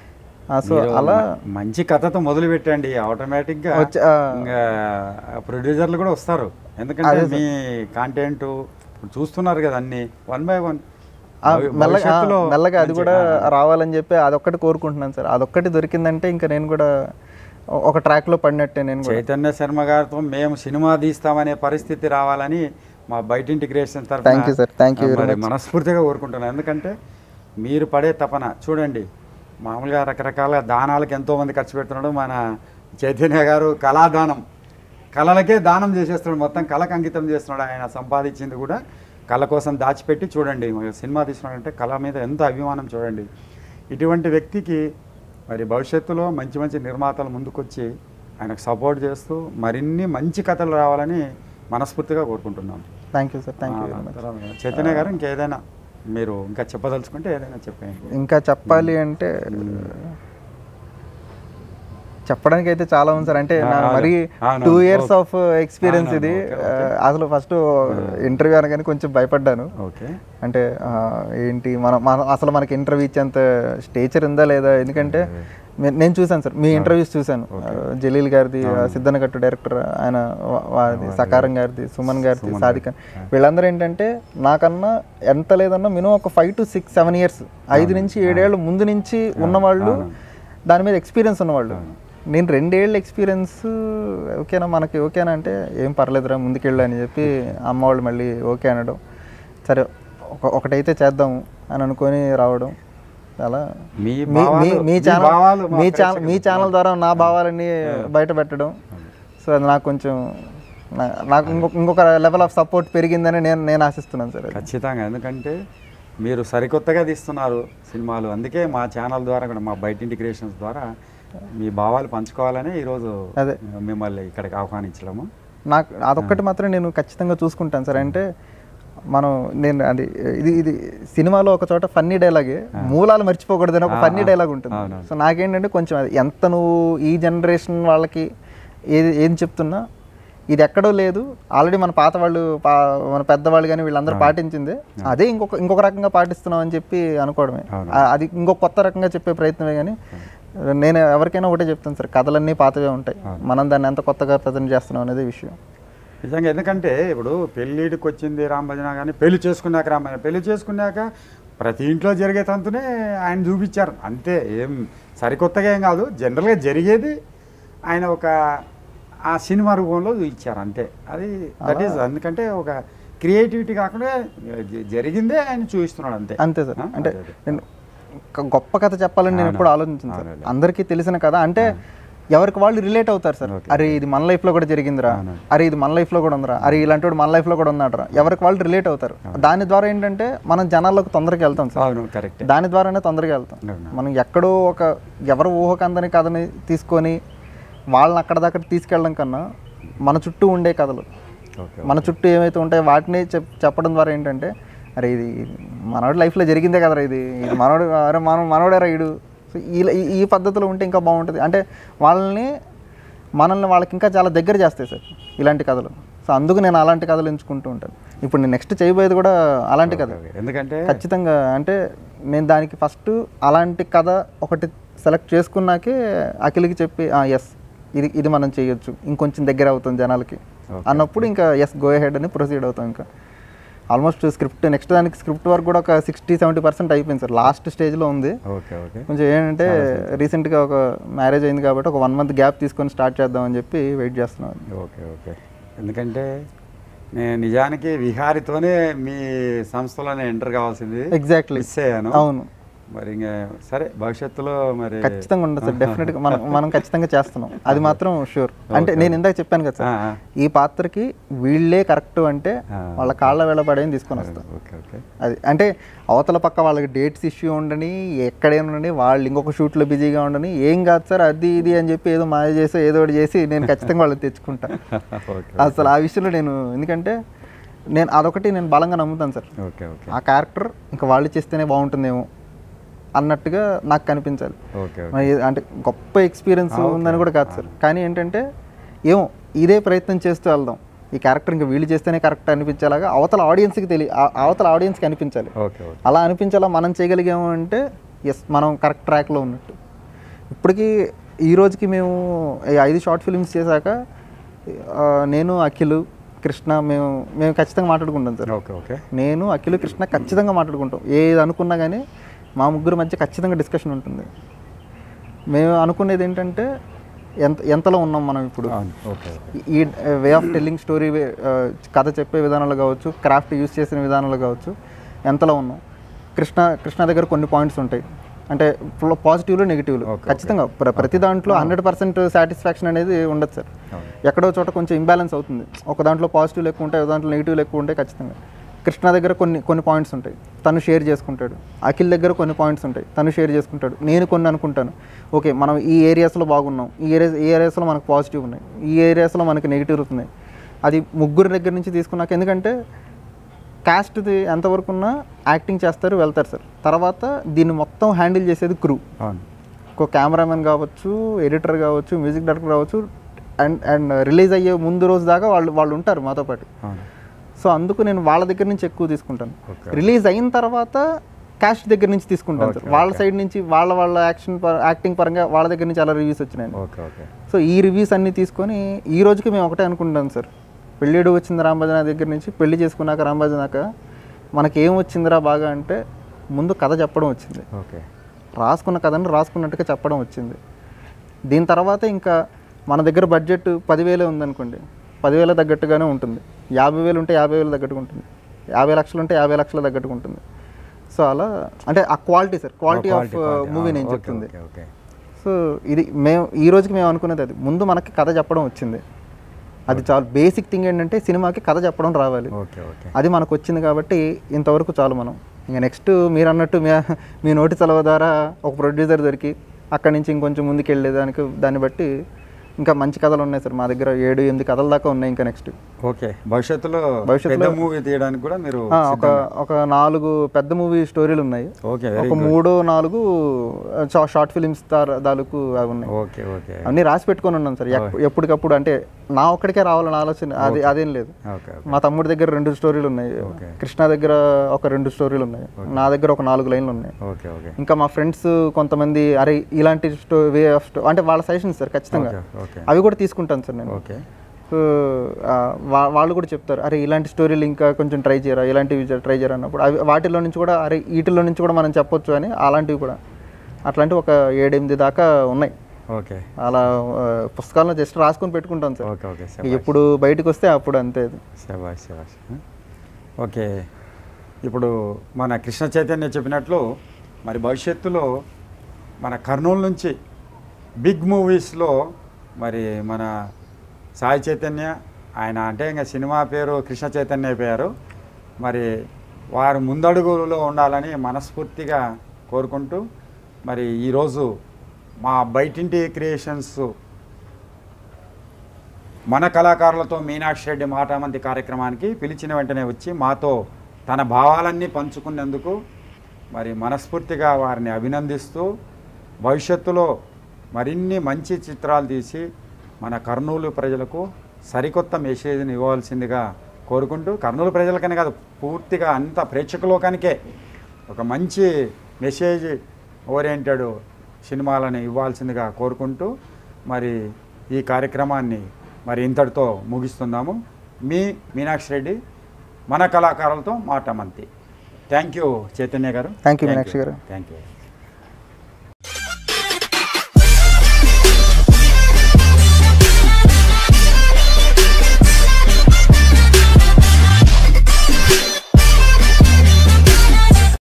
సో మీరు అలా మ- మంచి కథతో మొదలు పెట్టండి ఆటోమేటిక్ గా వచ్చి ఆ, ఇంకా ప్రొడ్యూసర్లు కూడా వస్తారు ఎందుకంటే మీ కాంటెంట్ చూస్తున్నారు కదా అన్ని వన్ బై వన్ ఆ, మెల్లగా ఆ, మెల్లగా అది కూడా రావాలని చెప్పి అదొక్కటి కోరుకుంటున్నాను సార్ అదొక్కటి దొరికిందంటే ఇంకా నేను కూడా ఒ- ఒక track లో పడినట్టే నేను కూడా చైతన్య శర్మ గారితో మేము సినిమా తీస్తామనే పరిస్థితి రావాలని మా బయట integration Thank you, sir. Thank you very మరి మనస్ఫూర్తిగా కోరుకుంటున్నాను ఎందుకంటే మీరు పడే తపన చూడండి మామూలుగా రకరకాల దానాలకు ఎంతో మంది ఖర్చు పెడుతున్నాడు మన చైతన్య గారు కళాదానం కళలకే దానం చేసేస్తున్నాడు మొత్తం కళకు అంకితం చేస్తున్నాడు ఆయన సంపాదించింది కూడా కళ కోసం దాచిపెట్టి చూడండి మరి సినిమా తీస్తున్నాడంటే కళ మీద ఎంత అభిమానం చూడండి ఇటువంటి వ్యక్తికి మరి భవిష్యత్తులో మంచి మంచి నిర్మాతలు ముందుకొచ్చి ఆయనకు సపోర్ట్ చేస్తూ మరిన్ని మంచి కథలు రావాలని మనస్ఫూర్తిగా కోరుకుంటున్నాం thank you sir thank you ఆ, తర్వాత చైతన్య గారు ఇంకేదైనా మీరు ఇంకా చెప్పదలుచుకుంటే ఏదైనా చెప్పండి ఇంకా చెప్పాలి అంటే చెప్పడానికి అయితే చాలా ఉంది సార్ అంటే నా అవును. మరి అవును. టూ ఇయర్స్ ఆఫ్ ఎక్స్పీరియన్స్ అవును, ఇది ఓకే, ఆ, అసలు ఫస్ట్ ఇంటర్వ్యూ అనగానే కొంచెం భయపడ్డాను ఓకే అంటే ఆ, ఏంటి మన మన అసలు మనకి ఇంటర్వ్యూ ఇచ్చేంత స్టేచర్ ఉందా లేదా ఎందుకంటే మే- నేను చూశాను సార్ మీ ఇంటర్వ్యూస్ చూశాను ఆ, జలీల్ గారిది ఆ, సిద్ధనగట్టు డైరెక్టర్ ఆయన వా- వారిది సకారం గారిది సుమన్ గారిది సాదిక వీళ్ళందరూ ఏంటంటే నాకన్నా ఎంత లేదన్నా మినిమం ఒక five to six seven years ఐదు నుంచి ఏడేళ్ళు ముందు నుంచి ఉన్నవాళ్ళు దాని మీద ఎక్స్పీరియన్స్ ఉన్నవాళ్ళు నేను రెండేళ్ళ ఎక్స్పీరియన్స్ ఓకేనా మనకి ఓకేనా అంటే ఏం పర్లేదురా ముందుకెళ్ళు అని చెప్పి అమ్మ వాళ్ళు మళ్ళీ ఓకే అనడం సరే ఒక ఒకటైతే చేద్దాం అని అనుకొని రావడం అలా మీ మీ- మీ భావాలు- మీ మీ ఛానల్ భావాలు మా మీ ఛానల్ ప్రేక్షకులకు మీ ఛానల్ ద్వారా నా భావాలన్నీ బయట పెట్టడం సో అది నాకు కొంచెం నా- నాకు ఇంకొక ఇంకొక లెవెల్ ఆఫ్ సపోర్ట్ పెరిగిందని నేను నేను ఆశిస్తున్నాను సార్ అది. ఖచ్చితంగా ఎందుకంటే మీరు సరికొత్తగా తీస్తున్నారు సినిమాలు అందుకే మా ఛానల్ ద్వారా కూడా మా బయట ఇంటిగ్రేషన్స్ ద్వారా మీ భావాలు పంచుకోవాలని ఈరోజు అదే. మిమ్మల్ని ఇక్కడికి ఆహ్వానించడము నాకు అదొక్కటి మాత్రం నేను ఖచ్చితంగా చూసుకుంటాను సార్ అంటే మనం నేను అది ఇది ఇది సినిమాలో ఒక చోట ఫన్నీ డైలాగే మూలాలు మర్చిపోకూడదని ఒక ఫన్నీ డైలాగ్ ఉంటుంది అవునవును. సో నాకేంటంటే కొంచెం అది ఎంత నువ్వు ఈ జనరేషన్ వాళ్ళకి ఏది ఏం చెప్తున్నా ఇది ఎక్కడో లేదు ఆల్రెడీ మన పాత వాళ్ళు పా- మన పెద్దవాళ్ళు కానీ వీళ్ళందరూ పాటించింది అదే ఇంకొక ఇంకొక రకంగా పాటిస్తున్నాం అని చెప్పి అనుకోవడమే అవును. ఆ- అది ఇంకొక కొత్త రకంగా చెప్పే ప్రయత్నమే కానీ నేను ఎవరికైనా ఒకటే చెప్తాను సార్ కథలన్నీ పాతవే ఉంటాయి మనం దాన్ని ఎంత కొత్తగా ప్రజెంట్ చేస్తున్నాం అనేది విషయం నిజంగా ఎందుకంటే ఇప్పుడు పెళ్ళిడికి వచ్చింది రామభజన కానీ పెళ్లి చేసుకున్నాక రామభజన పెళ్లి చేసుకున్నాక ప్రతి ఇంట్లో జరిగే తంతునే ఆయన చూపించారు అంతే ఏం సరికొత్తగా ఏం కాదు జనరల్గా జరిగేది ఆయన ఒక ఆ సినిమా రూపంలో చూపించారు అంతే అది దట్ ఈస్ ఎందుకంటే ఒక క్రియేటివిటీ కాకుండా జ- జరిగిందే ఆయన చూపిస్తున్నాడు అంతే అంతే సార్ ఆ? అంటే అదే, అదే. నేను ఒక గొప్ప కథ చెప్పాలని నేను అవును. ఎప్పుడు ఆలోచించాను సార్ అవునండి. అందరికీ తెలిసిన కథ అంటే ఎవరికి వాళ్ళు రిలేట్ అవుతారు సార్ ఓకే. అరే ఇది మన లైఫ్లో కూడా జరిగిందిరా అవునండి. అరే ఇది మన లైఫ్లో కూడా ఉందిరా అరే ఇలాంటి వాడు మన లైఫ్లో కూడా ఉన్నాడరా ఎవరికి వాళ్ళు రిలేట్ అవుతారు దాని ద్వారా ఏంటంటే మనం జనాల్లోకి తొందరగా వెళ్తాం సార్ అవును కరెక్ట్ దాని ద్వారానే తొందరగా వెళ్తాం అవును. మనం ఎక్కడో ఒక ఎవరు ఊహకందని కథని తీసుకొని వాళ్ళని అక్కడ దాకా తీసుకెళ్ళడం కన్నా మన చుట్టూ ఉండే కథలు ఓకే మన చుట్టూ ఏమైతే ఉంటాయో వాటిని చెప్ చెప్పడం ద్వారా ఏంటంటే అరే ఇది మనోడి లైఫ్లో జరిగిందే కదరా ఇది ఇది మనోడు అరే మనం మనోడేరా ఇడు సో ఈ ఈ- ఈ పద్ధతిలో ఉంటే ఇంకా బాగుంటుంది అంటే వాళ్ళని మనల్ని వాళ్ళకి ఇంకా చాలా దగ్గర చేస్తాయి సార్ ఇలాంటి కథలు సో అందుకు నేను అలాంటి కథలు ఎంచుకుంటూ ఉంటాను ఇప్పుడు నేను నెక్స్ట్ చేయబోయేది కూడా అలాంటి కథ ఓకే. ఎందుకంటే ఖచ్చితంగా అంటే నేను దానికి ఫస్ట్ అలాంటి కథ ఒకటి సెలెక్ట్ చేసుకున్నాకే అఖిల్కి చెప్పి ఎస్ ఇది ఇది మనం చేయొచ్చు ఇంకొంచెం దగ్గర అవుతుంది జనాలకి Okay. అన్నప్పుడు ఇంకా ఎస్ గో హెడ్ అని ప్రొసీడ్ అవుతాం ఇంకా ఆల్మోస్ట్ స్క్రిప్ట్ నెక్స్ట్ దానికి స్క్రిప్ట్ వర్క్ కూడా ఒక సిక్స్టీ సెవెంటీ పర్సెంట్ అయిపోయింది సార్ లాస్ట్ స్టేజ్లో ఉంది ఓకే ఓకే కొంచెం ఏంటంటే రీసెంట్గా ఒక మ్యారేజ్ అయింది కాబట్టి ఒక వన్ మంత్ గ్యాప్ తీసుకొని స్టార్ట్ చేద్దామని చెప్పి వెయిట్ చేస్తున్నాను ఓకే ఓకే ఎందుకంటే నేను నిజానికి విహారితోనే మీ సంస్థలోనే ఎంటర్ కావాల్సింది ఎగ్జాక్ట్లీ మిస్ అయ్యాను అవును మరి ఇంకా సరే భవిష్యత్తులో మరి ఖచ్చితంగా ఉండదు సార్ డెఫినెట్గా మనం మనం ఖచ్చితంగా చేస్తున్నాం అది మాత్రం షూర్ అంటే నేను ఇందాక చెప్పాను కదా ఆ, సార్ ఆ. ఈ పాత్రకి వీళ్ళే కరెక్ట్ అంటే ఆ. వాళ్ళ కాళ్ళ వెళ్ళబడేని తీసుకొని వస్తాం ఓకే ఓకే అది అంటే అవతల పక్క వాళ్ళకి డేట్స్ ఇష్యూ ఉండని ఎక్కడైనా ఉండని వాళ్ళు ఇంకొక షూట్లో బిజీగా ఉండని ఏం కాదు సార్ అది ఇది అని చెప్పి ఏదో మాయ చేసి ఏదో ఒకటి చేసి నేను ఖచ్చితంగా వాళ్ళని తెచ్చుకుంటా ఓకే అసలు ఆ విషయంలో నేను ఎందుకంటే నేను అదొకటి నేను బలంగా నమ్ముతాను సార్ ఓకే ఓకే ఆ క్యారెక్టర్ ఇంకా వాళ్ళు చేస్తేనే బాగుంటుందేమో అన్నట్టుగా నాకు కనిపించాలి ఓకే ఓకే మరి అంటే గొప్ప ఎక్స్పీరియన్స్ ఉందని కూడా కాదు సార్ కానీ ఏంటంటే ఏమో ఇదే ప్రయత్నం చేస్తూ వెళ్దాం ఈ క్యారెక్టర్ ఇంకా వీళ్ళు చేస్తేనే కరెక్ట్ అనిపించేలాగా అవతల ఆడియన్స్కి తెలియ ఆ- అవతల ఆడియన్స్కి అనిపించాలి ఓకే ఓకే అలా అనిపించేలా మనం చేయగలిగాము అంటే ఎస్ మనం కరెక్ట్ ట్రాక్లో ఉన్నట్టు ఇప్పటికీ ఈ రోజుకి మేము ఈ ఐదు షార్ట్ ఫిల్మ్స్ చేశాక ఆ, నేను అఖిల్ కృష్ణ మేము మేము ఖచ్చితంగా మాట్లాడుకుంటాం సార్ ఓకే ఓకే నేను అఖిల్ కృష్ణ ఖచ్చితంగా మాట్లాడుకుంటాం ఏది అనుకున్నా కానీ మా ముగ్గురు మధ్య ఖచ్చితంగా డిస్కషన్ ఉంటుంది మేము అనుకునేది ఏంటంటే ఎంత ఎంతలో ఉన్నాం మనం ఇప్పుడు అవును ఓకే ఓకే ఈ వే ఆఫ్ టెల్లింగ్ స్టోరీ కథ చెప్పే విధానాలు కావచ్చు క్రాఫ్ట్ యూస్ చేసిన విధానాలు కావచ్చు ఎంతలో ఉన్నాం కృష్ణ కృష్ణ దగ్గర కొన్ని పాయింట్స్ ఉంటాయి అంటే పాజిటివ్లు నెగిటివ్లు Okay, ఖచ్చితంగా ప్ర- ప్రతి దాంట్లో హండ్రెడ్ పర్సెంట్ సాటిస్ఫాక్షన్ అనేది ఉండదు సార్ అవును ఎక్కడో చోట కొంచెం ఇంబ్యాలెన్స్ అవుతుంది ఒక దాంట్లో పాజిటివ్లు ఎక్కువ ఉంటాయి ఒక దాంట్లో నెగిటివ్లు ఎక్కువ ఉంటాయి ఖచ్చితంగా కృష్ణ దగ్గర కొన్ని కొన్ని పాయింట్స్ ఉంటాయి తను షేర్ చేసుకుంటాడు అఖిల్ దగ్గర కొన్ని పాయింట్స్ ఉంటాయి తను షేర్ చేసుకుంటాడు నేను కొన్ని అనుకుంటాను ఓకే మనం ఈ ఏరియాస్లో బాగున్నాం ఈ ఏరియాస్ ఈ ఏరియాస్లో మనకు పాజిటివ్ ఉన్నాయి ఈ ఏరియాస్లో మనకి నెగిటివ్స్ ఉన్నాయి అది ముగ్గురు దగ్గర నుంచి తీసుకున్నాక ఎందుకంటే క్యాస్ట్ది ఎంతవరకు ఉన్నా యాక్టింగ్ చేస్తారు వెళ్తారు సార్ తర్వాత దీన్ని మొత్తం హ్యాండిల్ చేసేది క్రూ అవును ఒక కెమెరామెన్ కావచ్చు ఎడిటర్ కావచ్చు మ్యూజిక్ డైరెక్టర్ కావచ్చు అండ్ అండ్ రిలీజ్ అయ్యే ముందు రోజు దాకా వాళ్ళు వాళ్ళు ఉంటారు మాతో పాటు అవును సో అందుకు నేను వాళ్ళ దగ్గర నుంచి ఎక్కువ తీసుకుంటాను Okay. రిలీజ్ అయిన తర్వాత క్యాస్ట్ దగ్గర నుంచి తీసుకుంటాను సార్ వాళ్ళ సైడ్ నుంచి వాళ్ళ వాళ్ళ యాక్షన్ యాక్టింగ్ పరంగా వాళ్ళ దగ్గర నుంచి అలా రివ్యూస్ వచ్చినాయి ఓకే ఓకే సో ఈ రివ్యూస్ అన్నీ తీసుకొని ఈ రోజుకి మేము ఒకటే అనుకుంటాం సార్ పెళ్ళిడు వచ్చింది రాంభజన దగ్గర నుంచి పెళ్లి చేసుకున్నాక రాంభజనాక మనకి ఏం వచ్చిందిరా బాగా అంటే ముందు కథ చెప్పడం వచ్చింది ఓకే రాసుకున్న కథని రాసుకున్నట్టుగా చెప్పడం వచ్చింది దీని తర్వాత ఇంకా మన దగ్గర బడ్జెట్ పదివేలే ఉందనుకోండి పదివేల తగ్గట్టుగానే ఉంటుంది యాభై వేలు ఉంటే యాభై వేలు తగ్గట్టుగా ఉంటుంది యాభై లక్షలు ఉంటే యాభై లక్షల తగ్గట్టుగా ఉంటుంది సో అలా అంటే ఆ quality sir quality of movie నేను చెప్తుంది ఓకే ఓకే సో ఇది మేము ఈ రోజుకి మేము అనుకునేది అది ముందు మనకి కథ చెప్పడం వచ్చింది అది చాలా బేసిక్ థింగ్ ఏంటంటే సినిమాకి కథ చెప్పడం రావాలి ఓకే ఓకే అది మనకు వచ్చింది కాబట్టి ఇంతవరకు చాలు మనం ఇంకా నెక్స్ట్ మీరు అన్నట్టు మీ మీ నోటి సెలవు ద్వారా ఒక ప్రొడ్యూసర్ దొరికి అక్కడి నుంచి ఇంకొంచెం ముందుకు వెళ్ళేదానికి దాన్ని బట్టి ఇంకా మంచి కథలు ఉన్నాయి సార్ మా దగ్గర ఏడు ఎనిమిది కథల దాకా ఉన్నాయి ఇంకా నెక్స్ట్ ఓకే భవిష్యత్తులో భవిష్యత్తులో- పెద్ద మూవీ తీయడానికి కూడా మీరు ఒక ఒక నాలుగు పెద్ద మూవీ స్టోరీలు ఉన్నాయి ఓకే ఒక మూడు నాలుగు షా- షార్ట్ ఫిలిమ్స్ తాలూకు అవి ఉన్నాయి ఓకే ఓకే అన్నీ రాసి పెట్టుకొని ఉన్నాను సార్ ఎప్- ఎప్పటికప్పుడు అంటే నా ఒక్కడికే రావాలని ఆలోచన అది అదేం లేదు ఓకే మా తమ్ముడి దగ్గర రెండు స్టోరీలు ఉన్నాయి ఓకే. కృష్ణ దగ్గర ఒక రెండు స్టోరీలు ఉన్నాయి నా దగ్గర ఒక నాలుగు లైన్లు ఉన్నాయి ఓకే ఓకే ఇంకా మా ఫ్రెండ్స్ కొంతమంది అరే ఇలాంటి స్టో వే ఆఫ్ స్టో అంటే వాళ్ళ సజెషన్స్ సార్ ఖచ్చితంగా ఓకే ఓకే అవి కూడా తీసుకుంటాను సార్ నేను ఓకే సో ఆ, వా- వాళ్ళు కూడా చెప్తారు అరే ఇలాంటి స్టోరీలు ఇంకా కొంచెం ట్రై చేయరా ఇలాంటివి ట్రై చేయరా అన్నప్పుడు అవి వాటిలో నుంచి కూడా అరే వీటిలో నుంచి కూడా మనం చెప్పొచ్చు అని అలాంటివి కూడా అట్లాంటివి ఒక ఏడెనిమిది దాకా ఉన్నాయి ఓకే అలా ఆ, పుస్తకాలను జస్ట్ రాసుకొని పెట్టుకుంటాం సార్ ఓకే ఓకే ఎప్పుడు బయటకు వస్తే అప్పుడు అంతే అది శభాష్ శభాష్ ఓకే ఇప్పుడు మన కృష్ణ చైతన్య చెప్పినట్లు మరి భవిష్యత్తులో మన కర్నూలు నుంచి బిగ్ మూవీస్లో మరి మన సాయి చైతన్య ఆయన అంటే ఇంకా సినిమా పేరు కృష్ణ చైతన్య అయిపోయారు మరి వారు ముందడుగులో ఉండాలని మనస్ఫూర్తిగా కోరుకుంటూ మరి ఈరోజు మా బయటింటి క్రియేషన్స్ మన కళాకారులతో మీనాక్షి రెడ్డి మాటామంతి కార్యక్రమానికి పిలిచిన వెంటనే వచ్చి మాతో తన భావాలన్నీ పంచుకున్నందుకు మరి మనస్ఫూర్తిగా వారిని అభినందిస్తూ భవిష్యత్తులో మరిన్ని మంచి చిత్రాలు తీసి మన కర్నూలు ప్రజలకు సరికొత్త మెసేజ్ని ఇవ్వాల్సిందిగా కోరుకుంటూ కర్నూలు ప్రజలకనే కాదు పూర్తిగా అంత ప్రేక్షక లోకానికే ఒక మంచి మెసేజ్ ఓరియంటెడ్ సినిమాలను ఇవ్వాల్సిందిగా కోరుకుంటూ మరి ఈ కార్యక్రమాన్ని మరి ఇంతటితో ముగిస్తున్నాము మీ మీనాక్షి రెడ్డి మన కళాకారులతో మాట మంతి థ్యాంక్ యూ చైతన్య గారు Thank you, మీనాక్షి గారు. Thank you